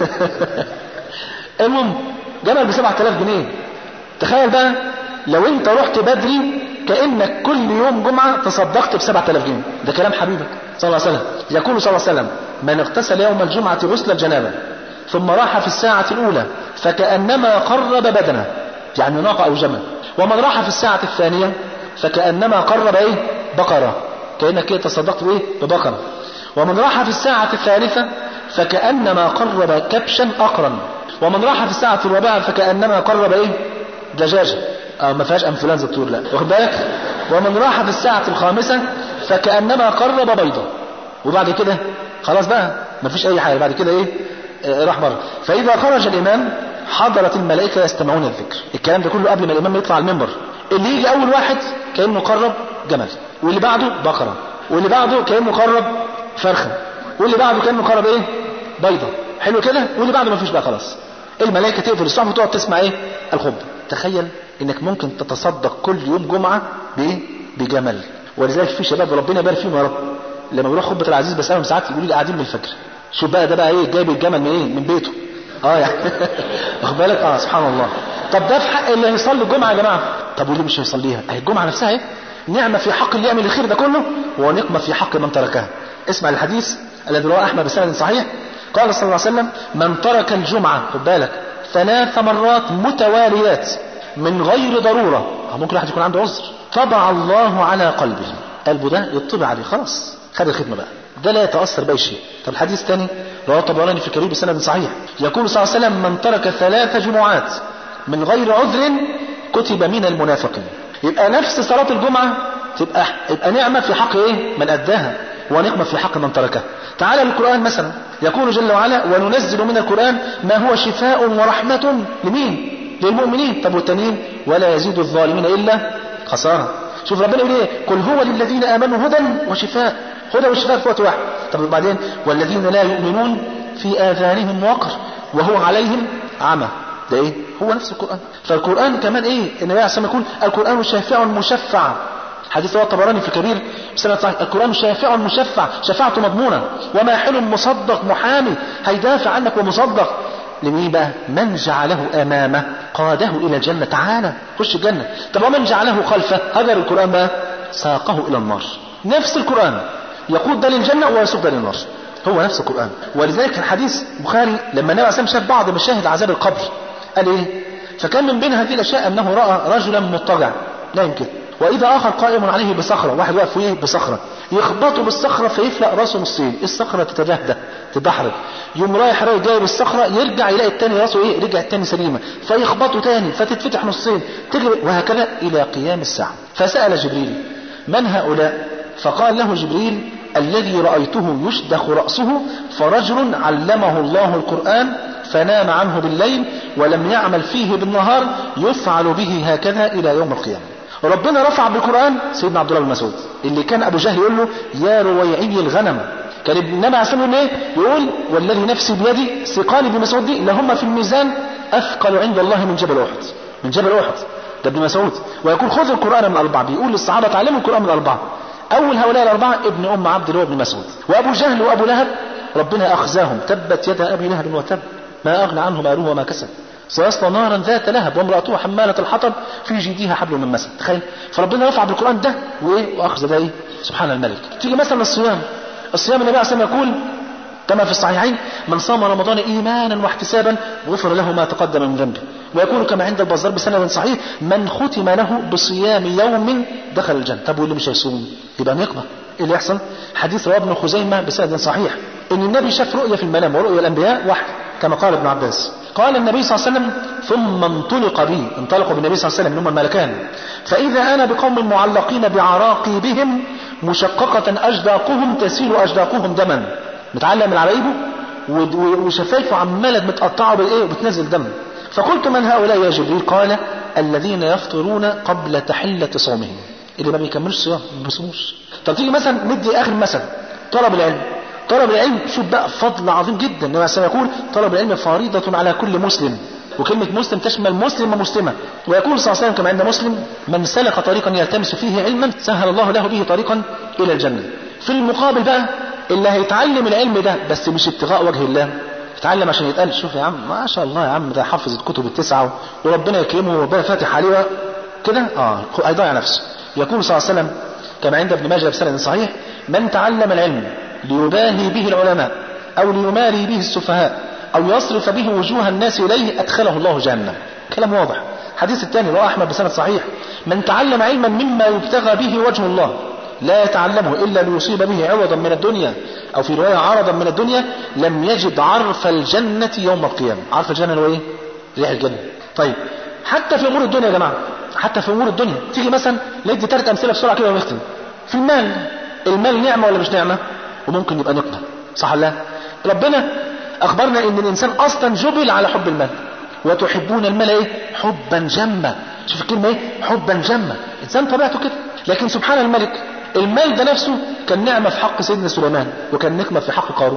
المهم جمل ب 7000 جنيه تخيل بقى لو انت رحت بدري كانك كل يوم جمعه تصدقت ب 7000 جنيه ده كلام حبيبك صلى الله عليه وسلم يقول صلى الله عليه وسلم من اغتسل يوم الجمعه غسل الجنابه ثم راح في الساعه الاولى فكانما قرب بدنه يعني ناقه او جمل ومن راح في الساعه الثانيه فكانما قرب ايه بقره كانك كده تصدقت بايه ببقره ومن راح في الساعه الثالثه فكانما قرب كبشا اقرا ومن راح في الساعه الرابعه فكانما قرب ايه دجاجه أو ما فيهاش انفلونزا الطيور لا واخد بالك ومن راح في الساعه الخامسه فكانما قرب بيضه وبعد كده خلاص بقى ما فيش اي حاجه بعد كده ايه آه راح بره فاذا خرج الامام حضرت الملائكه يستمعون الذكر الكلام ده كله قبل ما الامام يطلع المنبر اللي يجي اول واحد كانه قرب جمل واللي بعده بقره واللي بعده كانه قرب فرخه واللي بعده كانه قرب ايه بيضه حلو كده واللي بعده ما فيش بقى خلاص الملائكه تقفل الصحف وتقعد تسمع ايه الخطبه تخيل انك ممكن تتصدق كل يوم جمعه بايه بجمل ولذلك في شباب ربنا يبارك فيهم يا رب لما بيروح خطبه العزيز بسالهم ساعات يقولوا لي قاعدين من الفجر شوف بقى ده بقى ايه جايب الجمل من ايه من بيته اه يعني واخد بالك اه سبحان الله طب ده في حق اللي هيصلي الجمعه يا جماعه طب واللي مش هيصليها اهي الجمعه نفسها ايه نعمه في حق اللي يعمل الخير ده كله ونقمه في حق من تركها اسمع الحديث الذي رواه احمد بسند صحيح قال صلى الله عليه وسلم من ترك الجمعه خد بالك ثلاث مرات متواليات من غير ضروره أو ممكن واحد يكون عنده عذر طبع الله على قلبه قلبه ده يطبع عليه خلاص خد الخدمه بقى ده لا يتاثر باي شيء طب الحديث الثاني رواه الطبراني في الكبير بسند صحيح يقول صلى الله عليه وسلم من ترك ثلاث جمعات من غير عذر كتب من المنافقين يبقى نفس صلاة الجمعة تبقى يبقى نعمة في حق ايه من أداها ونقمة في حق من تركها تعالى القرآن مثلا يقول جل وعلا وننزل من القرآن ما هو شفاء ورحمة لمين للمؤمنين طب والتانيين ولا يزيد الظالمين إلا خسارة شوف ربنا يقول ايه قل هو للذين آمنوا هدى وشفاء هدى وشفاء في وقت واحد طب وبعدين والذين لا يؤمنون في آذانهم وقر وهو عليهم عمى ده ايه هو نفس القرآن فالقرآن كمان ايه النبي عليه الصلاة يقول القرآن شافع مشفع حديث رواه الطبراني في الكبير بسنة صحيح القرآن شافع مشفع شفاعته مضمونة وماحل مصدق محامي هيدافع عنك ومصدق لمين بقى من جعله امامه قاده الى الجنه تعالى خش الجنه طب ومن جعله خلفه هجر القران بقى ساقه الى النار نفس القران يقود ده للجنه ويسوق ده للنار هو نفس القران ولذلك الحديث البخاري لما النبي عليه الصلاه شاف بعض مشاهد عذاب القبر قال ايه فكان من بين هذه الاشياء انه راى رجلا مضطجع لا يمكن واذا اخر قائم عليه بصخره واحد واقف فوقيه بصخره يخبطه بالصخره فيفلق راسه نصين الصخره تتدهدى تدحرج يوم رايح رايح جايب الصخره يرجع يلاقي التاني راسه ايه رجع التاني سليمه فيخبطه تاني فتتفتح نصين تجري وهكذا الى قيام الساعه فسال جبريل من هؤلاء فقال له جبريل الذي رايته يشدخ راسه فرجل علمه الله القران فنام عنه بالليل ولم يعمل فيه بالنهار يفعل به هكذا الى يوم القيامه ربنا رفع بالقرآن سيدنا عبد الله بن مسعود اللي كان أبو جهل يقول له يا رويعي الغنم كان النبي عليه الصلاة والسلام ايه؟ يقول والذي نفسي بيدي ثقال بن مسعود دي لهم في الميزان أثقل عند الله من جبل أحد من جبل أحد ده ابن مسعود ويقول خذ القرآن من الأربعة بيقول للصحابة تعلموا القرآن من الأربعة أول هؤلاء الأربعة ابن أم عبد اللي هو ابن مسعود وأبو جهل وأبو لهب ربنا أخزاهم تبت يد أبي لهب وتب ما أغنى عنه ماله وما كسب سيصلى نارا ذات لهب وامرأته حمالة الحطب في جيدها حبل من مسد تخيل فربنا رفع بالقرآن ده وايه واخذ ده ايه سبحان الملك تيجي مثلا الصيام الصيام النبي عليه الصلاة والسلام يقول كما في الصحيحين من صام رمضان ايمانا واحتسابا غفر له ما تقدم من ذنبه ويقول كما عند البزار بسند صحيح من ختم له بصيام يوم دخل الجنه طب واللي مش هيصوم يبقى نقمه ايه اللي يحصل حديث رواه ابن خزيمه بسند صحيح ان النبي شاف رؤيا في المنام ورؤيا الانبياء واحد كما قال ابن عباس قال النبي صلى الله عليه وسلم ثم انطلق بي انطلقوا بالنبي صلى الله عليه وسلم هم الملكان فإذا أنا بقوم معلقين بعراقيبهم مشققة أجداقهم تسيل أجداقهم دما متعلق من عراقيبه وشفايفه عمالة متقطعة بالإيه وبتنزل دم فقلت من هؤلاء يا جبريل قال الذين يفطرون قبل تحلة صومهم اللي ما بيكملش صيام ما بيصوموش طب تيجي مثلا ندي آخر مثل طلب العلم طلب العلم شوف بقى فضل عظيم جدا النبي عليه يقول طلب العلم فريضة على كل مسلم وكلمة مسلم تشمل مسلم ومسلمة ويقول صلى الله عليه وسلم كما عند مسلم من سلك طريقا يلتمس فيه علما سهل الله له به طريقا إلى الجنة في المقابل بقى اللي هيتعلم العلم ده بس مش ابتغاء وجه الله يتعلم عشان يتقال شوف يا عم ما شاء الله يا عم ده حافظ الكتب التسعة وربنا يكرمه وربنا فاتح عليه كده اه هيضيع نفسه يقول صلى الله عليه وسلم كما عند ابن ماجه بسند صحيح من تعلم العلم ليباهي به العلماء أو ليماري به السفهاء أو يصرف به وجوه الناس إليه أدخله الله جهنم كلام واضح حديث الثاني رواه أحمد بسند صحيح من تعلم علما مما يبتغى به وجه الله لا يتعلمه إلا ليصيب به عوضا من الدنيا أو في رواية عرضا من الدنيا لم يجد عرف الجنة يوم القيامة عرف الجنة هو إيه؟ ريح الجنة طيب حتى في أمور الدنيا يا جماعة حتى في أمور الدنيا تيجي مثلا ندي ثلاث أمثلة بسرعة كده ونختم في المال المال نعمة ولا مش نعمة؟ وممكن يبقى نقمة صح ولا ربنا أخبرنا إن الإنسان أصلا جبل على حب المال وتحبون المال إيه حبا جما شوف الكلمة إيه حبا جما إنسان طبيعته كده لكن سبحان الملك المال ده نفسه كان نعمة في حق سيدنا سليمان وكان نقمة في حق قارون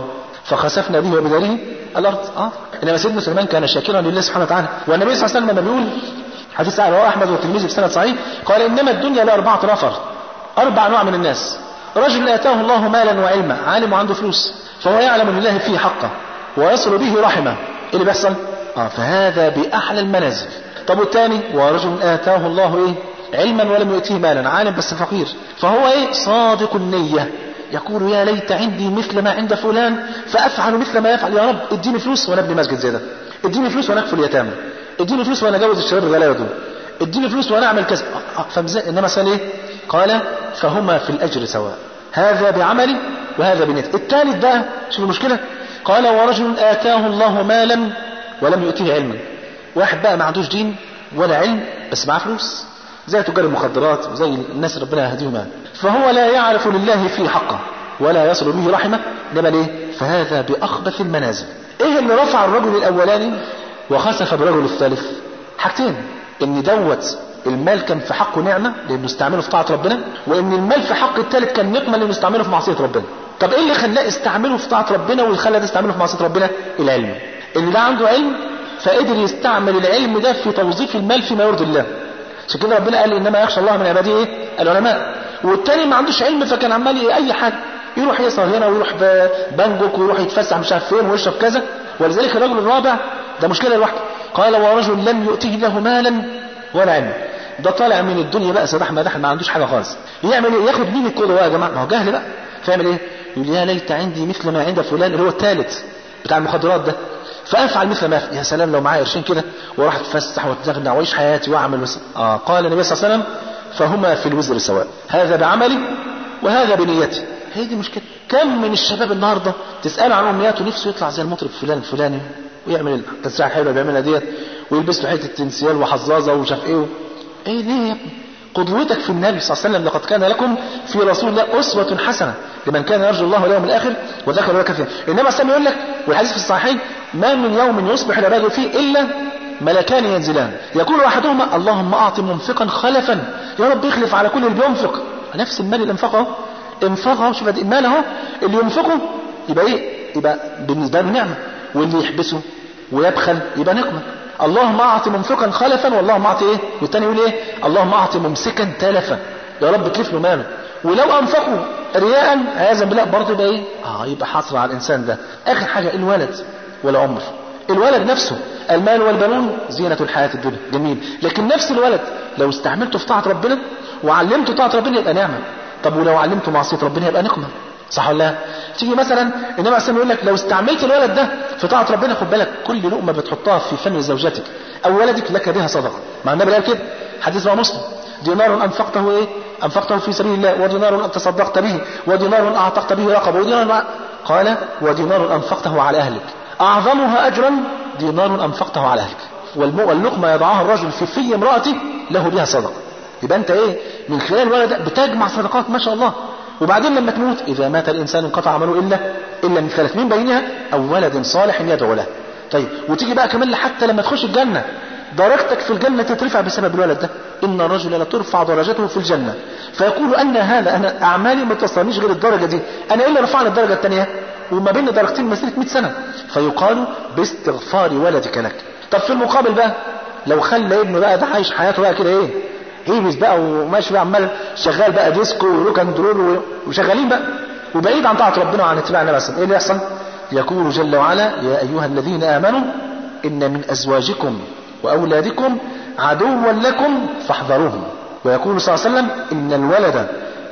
فخسفنا به وبداره الارض اه انما سيدنا سليمان كان شاكرا لله سبحانه وتعالى والنبي صلى الله عليه وسلم لما بيقول حديث رواه احمد والترمذي في سند صحيح قال انما الدنيا لاربعه نفر اربع انواع من الناس رجل اتاه الله مالا وعلما عالم وعنده فلوس فهو يعلم لله فيه حقه ويصل به رحمه ايه اللي بيحصل اه فهذا باحلى المنازل طب والثاني ورجل اتاه الله ايه علما ولم يؤتيه مالا عالم بس فقير فهو ايه صادق النيه يقول يا ليت عندي مثل ما عند فلان فافعل مثل ما يفعل يا رب اديني فلوس وانا ابني مسجد زي ده اديني فلوس وانا اكفل اليتامى اديني فلوس وانا اجوز الشباب الغلابه دول اديني فلوس وانا اعمل كذا آه، آه، فمزاء انما سال ايه قال فهما في الاجر سواء هذا بعملي وهذا بنيتي الثالث بقى شوف المشكله قال ورجل اتاه الله مالا ولم يؤتيه علما واحد بقى ما عندوش دين ولا علم بس معاه فلوس زي تجار المخدرات وزي الناس اللي ربنا يهديهم يعني. فهو لا يعرف لله فيه حقه ولا يصل به رحمه انما ليه فهذا باخبث المنازل ايه اللي رفع الرجل الاولاني وخسف بالرجل الثالث حاجتين ان دوت المال كان في حقه نعمة لأنه استعمله في طاعة ربنا وإن المال في حق الثالث كان نقمة لأنه استعمله في معصية ربنا طب إيه اللي خلاه استعمله في طاعة ربنا واللي خلاه ده استعمله في معصية ربنا العلم اللي ده عنده علم فقدر يستعمل العلم ده في توظيف المال فيما يرضي الله عشان كده ربنا قال انما يخشى الله من عباده ايه العلماء والتاني ما عندوش علم فكان عمال ي- اي حاجه يروح يسهر هنا ويروح ب- بنجك ويروح يتفسح مش عارف فين ويشرب كذا ولذلك الرجل الرابع ده مشكله لوحده قال ورجل لم يؤته له مالا ولا علما ده طالع من الدنيا بقى سداح مداح ما عندوش حاجه خالص يعمل ايه ياخد مين القدوه بقى يا جماعه ما هو جهل بقى فيعمل ايه يقول يا ليت عندي مثل ما عند فلان اللي هو الثالث بتاع المخدرات ده فافعل مثل ما يفعل يا سلام لو معايا قرشين كده واروح اتفسح واتغنى واعيش حياتي واعمل وس... اه قال النبي صلى الله عليه وسلم فهما في الوزر سواء هذا بعملي وهذا بنيتي هي دي مشكله كم من الشباب النهارده تساله عن امنياته نفسه يطلع زي المطرب فلان الفلاني ويعمل التسريحه الحلوه اللي بيعملها ديت ويلبس له حته تنسيال وحظاظه ومش عارف ايه ايه ليه يا ابني قدوتك في النبي صلى الله عليه وسلم لقد كان لكم في رسول الله أسوة حسنة لمن كان يرجو الله واليوم الآخر وذكر الله كثيرا إنما السلام يقول لك والحديث في الصحيحين ما من يوم يصبح العباد فيه إلا ملكان ينزلان يقول أحدهما اللهم أعط منفقا خلفا يا رب يخلف على كل اللي بينفق نفس المال اللي انفقه انفقه شوف المال اهو اللي ينفقه يبقى ايه يبقى بالنسبه له نعمه واللي يحبسه ويبخل يبقى نقمه اللهم اعط منفقا خلفا واللهم اعط ايه والتاني يقول ايه اللهم اعط ممسكا تلفا يا رب تلف له ماله ولو انفقوا رياء عياذا بالله برضه يبقى ايه اه يبقى حصر على الانسان ده اخر حاجه الولد والعمر الولد نفسه المال والبنون زينة الحياة الدنيا جميل لكن نفس الولد لو استعملته في طاعة ربنا وعلمته طاعة ربنا يبقى نعمة طب ولو علمته معصية ربنا يبقى نقمة صح ولا لا تيجي مثلا النبي عليه الصلاه يقول لك لو استعملت الولد ده في طاعه ربنا خد بالك كل لقمه بتحطها في فم زوجتك او ولدك لك بها صدقه مع النبي قال كده حديث رواه مسلم دينار انفقته ايه انفقته في سبيل الله ودينار تصدقت به ودينار اعتقت به رقبه ودينار قال ودينار انفقته على اهلك اعظمها اجرا دينار انفقته على اهلك والم- واللقمه يضعها الرجل في في امراته له بها صدقه يبقى انت ايه من خلال الولد ده بتجمع صدقات ما شاء الله وبعدين لما تموت إذا مات الإنسان انقطع عمله إلا إلا من ثلاث من بينها أو ولد صالح يدعو له طيب وتيجي بقى كمان حتى لما تخش الجنة درجتك في الجنة تترفع بسبب الولد ده إن الرجل لا ترفع درجته في الجنة فيقول أن هذا أنا أعمالي ما تصلنيش غير الدرجة دي أنا إلا رفعني الدرجة الثانية وما بين درجتين مسيرة 100 سنة فيقال باستغفار ولدك لك طب في المقابل بقى لو خلى ابنه بقى ده عايش حياته بقى كده ايه هيبس بقى وماشي بقى عمال شغال بقى ديسكو وروك اند رول وشغالين بقى وبعيد عن طاعه ربنا وعن اتباع النبي صلى الله عليه وسلم ايه اللي يحصل؟ يقول جل وعلا يا ايها الذين امنوا ان من ازواجكم واولادكم عدوا لكم فاحذروهم ويقول صلى الله عليه وسلم ان الولد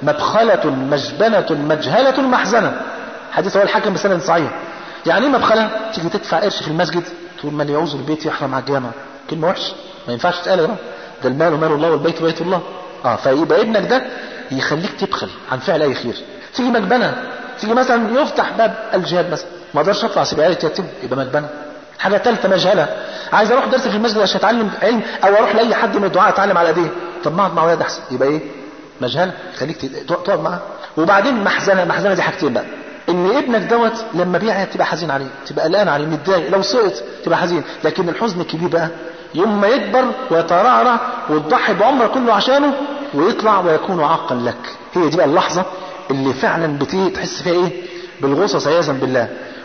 مبخلة مجبنة مجهلة محزنة حديث هو الحاكم بسند صحيح يعني ايه مبخلة؟ تيجي تدفع قرش في المسجد تقول من يعوز البيت يحرم على الجامع كلمة وحشة ما ينفعش تتقال يا جماعة ده المال مال الله والبيت بيت الله اه فيبقى ابنك ده يخليك تبخل عن فعل اي خير تيجي مجبنه تيجي مثلا يفتح باب الجهاد مثلا ما اقدرش اطلع اسيب عيالي يتيم يبقى مجبنه حاجه ثالثه مجهله عايز اروح درس في المسجد عشان اتعلم علم او اروح لاي حد من الدعاء اتعلم على ايديه طب ما اقعد مع ولاد احسن يبقى ايه مجهله خليك تقعد معاه وبعدين محزنه محزنه دي حاجتين بقى ان ابنك دوت لما بيعيا تبقى حزين عليه تبقى قلقان عليه متضايق لو سقط تبقى حزين لكن الحزن الكبير بقى يوم ما يكبر ويترعرع وتضحي بعمرك كله عشانه ويطلع ويكون عاقا لك هي دي بقى اللحظة اللي فعلا بتيجي تحس فيها ايه بالغصص عياذا بالله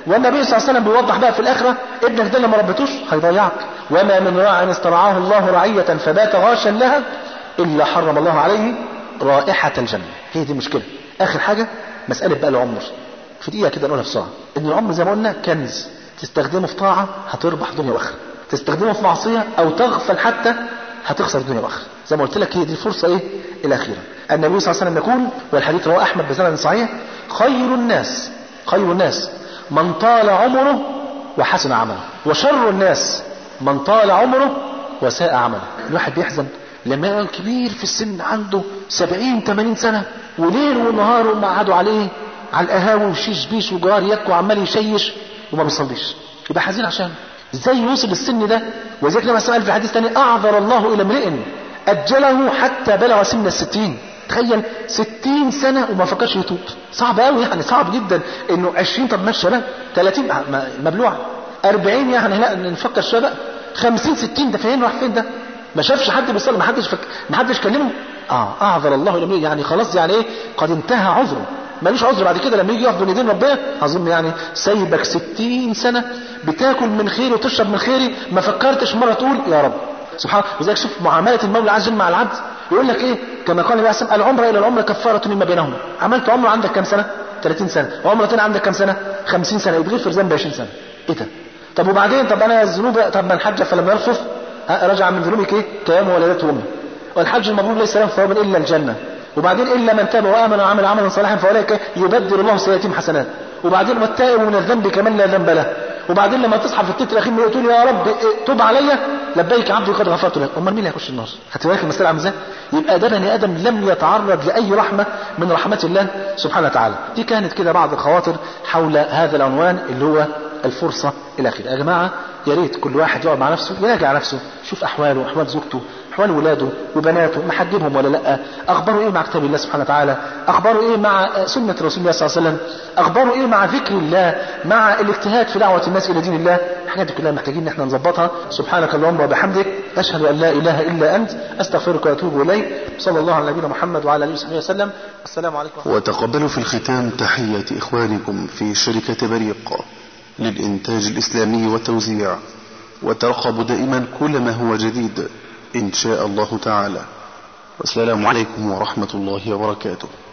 والنبي صلى الله عليه وسلم بيوضح بقى في الاخره ابنك ده اللي ما ربيتوش هيضيعك وما من راع استرعاه الله رعيه فبات غاشا لها الا حرم الله عليه رائحه الجنه هي دي المشكله اخر حاجه مساله بقى العمر في دقيقه كده نقولها بسرعه ان العمر زي ما قلنا كنز تستخدمه في طاعه هتربح دنيا واخره تستخدمه في معصيه او تغفل حتى هتخسر الدنيا واخره زي ما قلت لك هي دي الفرصه ايه الاخيره النبي صلى الله عليه وسلم يقول والحديث رواه احمد بسند صحيح خير الناس خير الناس من طال عمره وحسن عمله وشر الناس من طال عمره وساء عمله الواحد بيحزن لما يبقى كبير في السن عنده 70 80 سنه وليل ونهار هم قعدوا عليه على القهاوي وشيش بيش وجار يكو عمال يشيش وما بيصليش يبقى حزين عشان ازاي يوصل السن ده وذلك لما سأل في حديث تاني اعذر الله الى امرئ اجله حتى بلغ سن الستين تخيل ستين سنة وما فكرش يتوب صعب قوي يعني صعب جدا انه عشرين طب ماشي بقى تلاتين مبلوع اربعين يعني لا نفكر شوية بقى خمسين ستين ده فين راح فين ده ما شافش حد بيصلي ما حدش فك... ما حدش كلمه اه اعذر الله الى امرئ يعني خلاص يعني ايه قد انتهى عذره مالوش عذر بعد كده لما يجي يقف بين ايدين ربنا اظن يعني سايبك ستين سنة بتاكل من خيري وتشرب من خيري ما فكرتش مرة تقول يا رب سبحان الله وذلك شوف معاملة المولى عز وجل مع العبد يقول لك ايه كما قال النبي عليه الصلاه العمره الى العمره كفاره مما بينهما عملت عمره عندك كام سنه 30 سنه وعمره ثانيه عندك كام سنه 50 سنه يتغفر ذنب 20 سنه ايه ده طب وبعدين طب انا الذنوب طب من حج فلم يرفث رجع من ذنوبك ايه كيام ولدته امه والحج المبرور ليس له ثواب الا الجنه وبعدين الا من تاب وامن وعمل عملا صالحا فاولئك يبدل الله سيئاتهم حسنات وبعدين والتائب من الذنب كمن لا ذنب له وبعدين لما تصحى في التتر الاخير تقول يا رب تب عليا لبيك عبدي قد غفرت لك امال مين اللي هيخش النار خدت بالك المساله عامله ازاي يبقى ده بني ادم لم يتعرض لاي رحمه من رحمات الله سبحانه وتعالى دي كانت كده بعض الخواطر حول هذا العنوان اللي هو الفرصه الى اخره يا جماعه يا ريت كل واحد يقعد مع نفسه يراجع نفسه شوف احواله احوال زوجته احوال ولاده وبناته محجبهم ولا لا اخباره ايه مع كتاب الله سبحانه وتعالى اخباره ايه مع سنه رسول الله صلى الله عليه وسلم اخباره ايه مع ذكر الله مع الاجتهاد في دعوه الناس الى دين الله الحاجات دي كلها محتاجين ان احنا نظبطها سبحانك اللهم وبحمدك اشهد ان لا اله الا انت استغفرك واتوب اليك صلى الله على نبينا محمد وعلى اله وصحبه وسلم السلام عليكم وتقبلوا في الختام تحية إخوانكم في شركة بريق للإنتاج الإسلامي والتوزيع وترقبوا دائما كل ما هو جديد إن شاء الله تعالى والسلام عليكم ورحمة الله وبركاته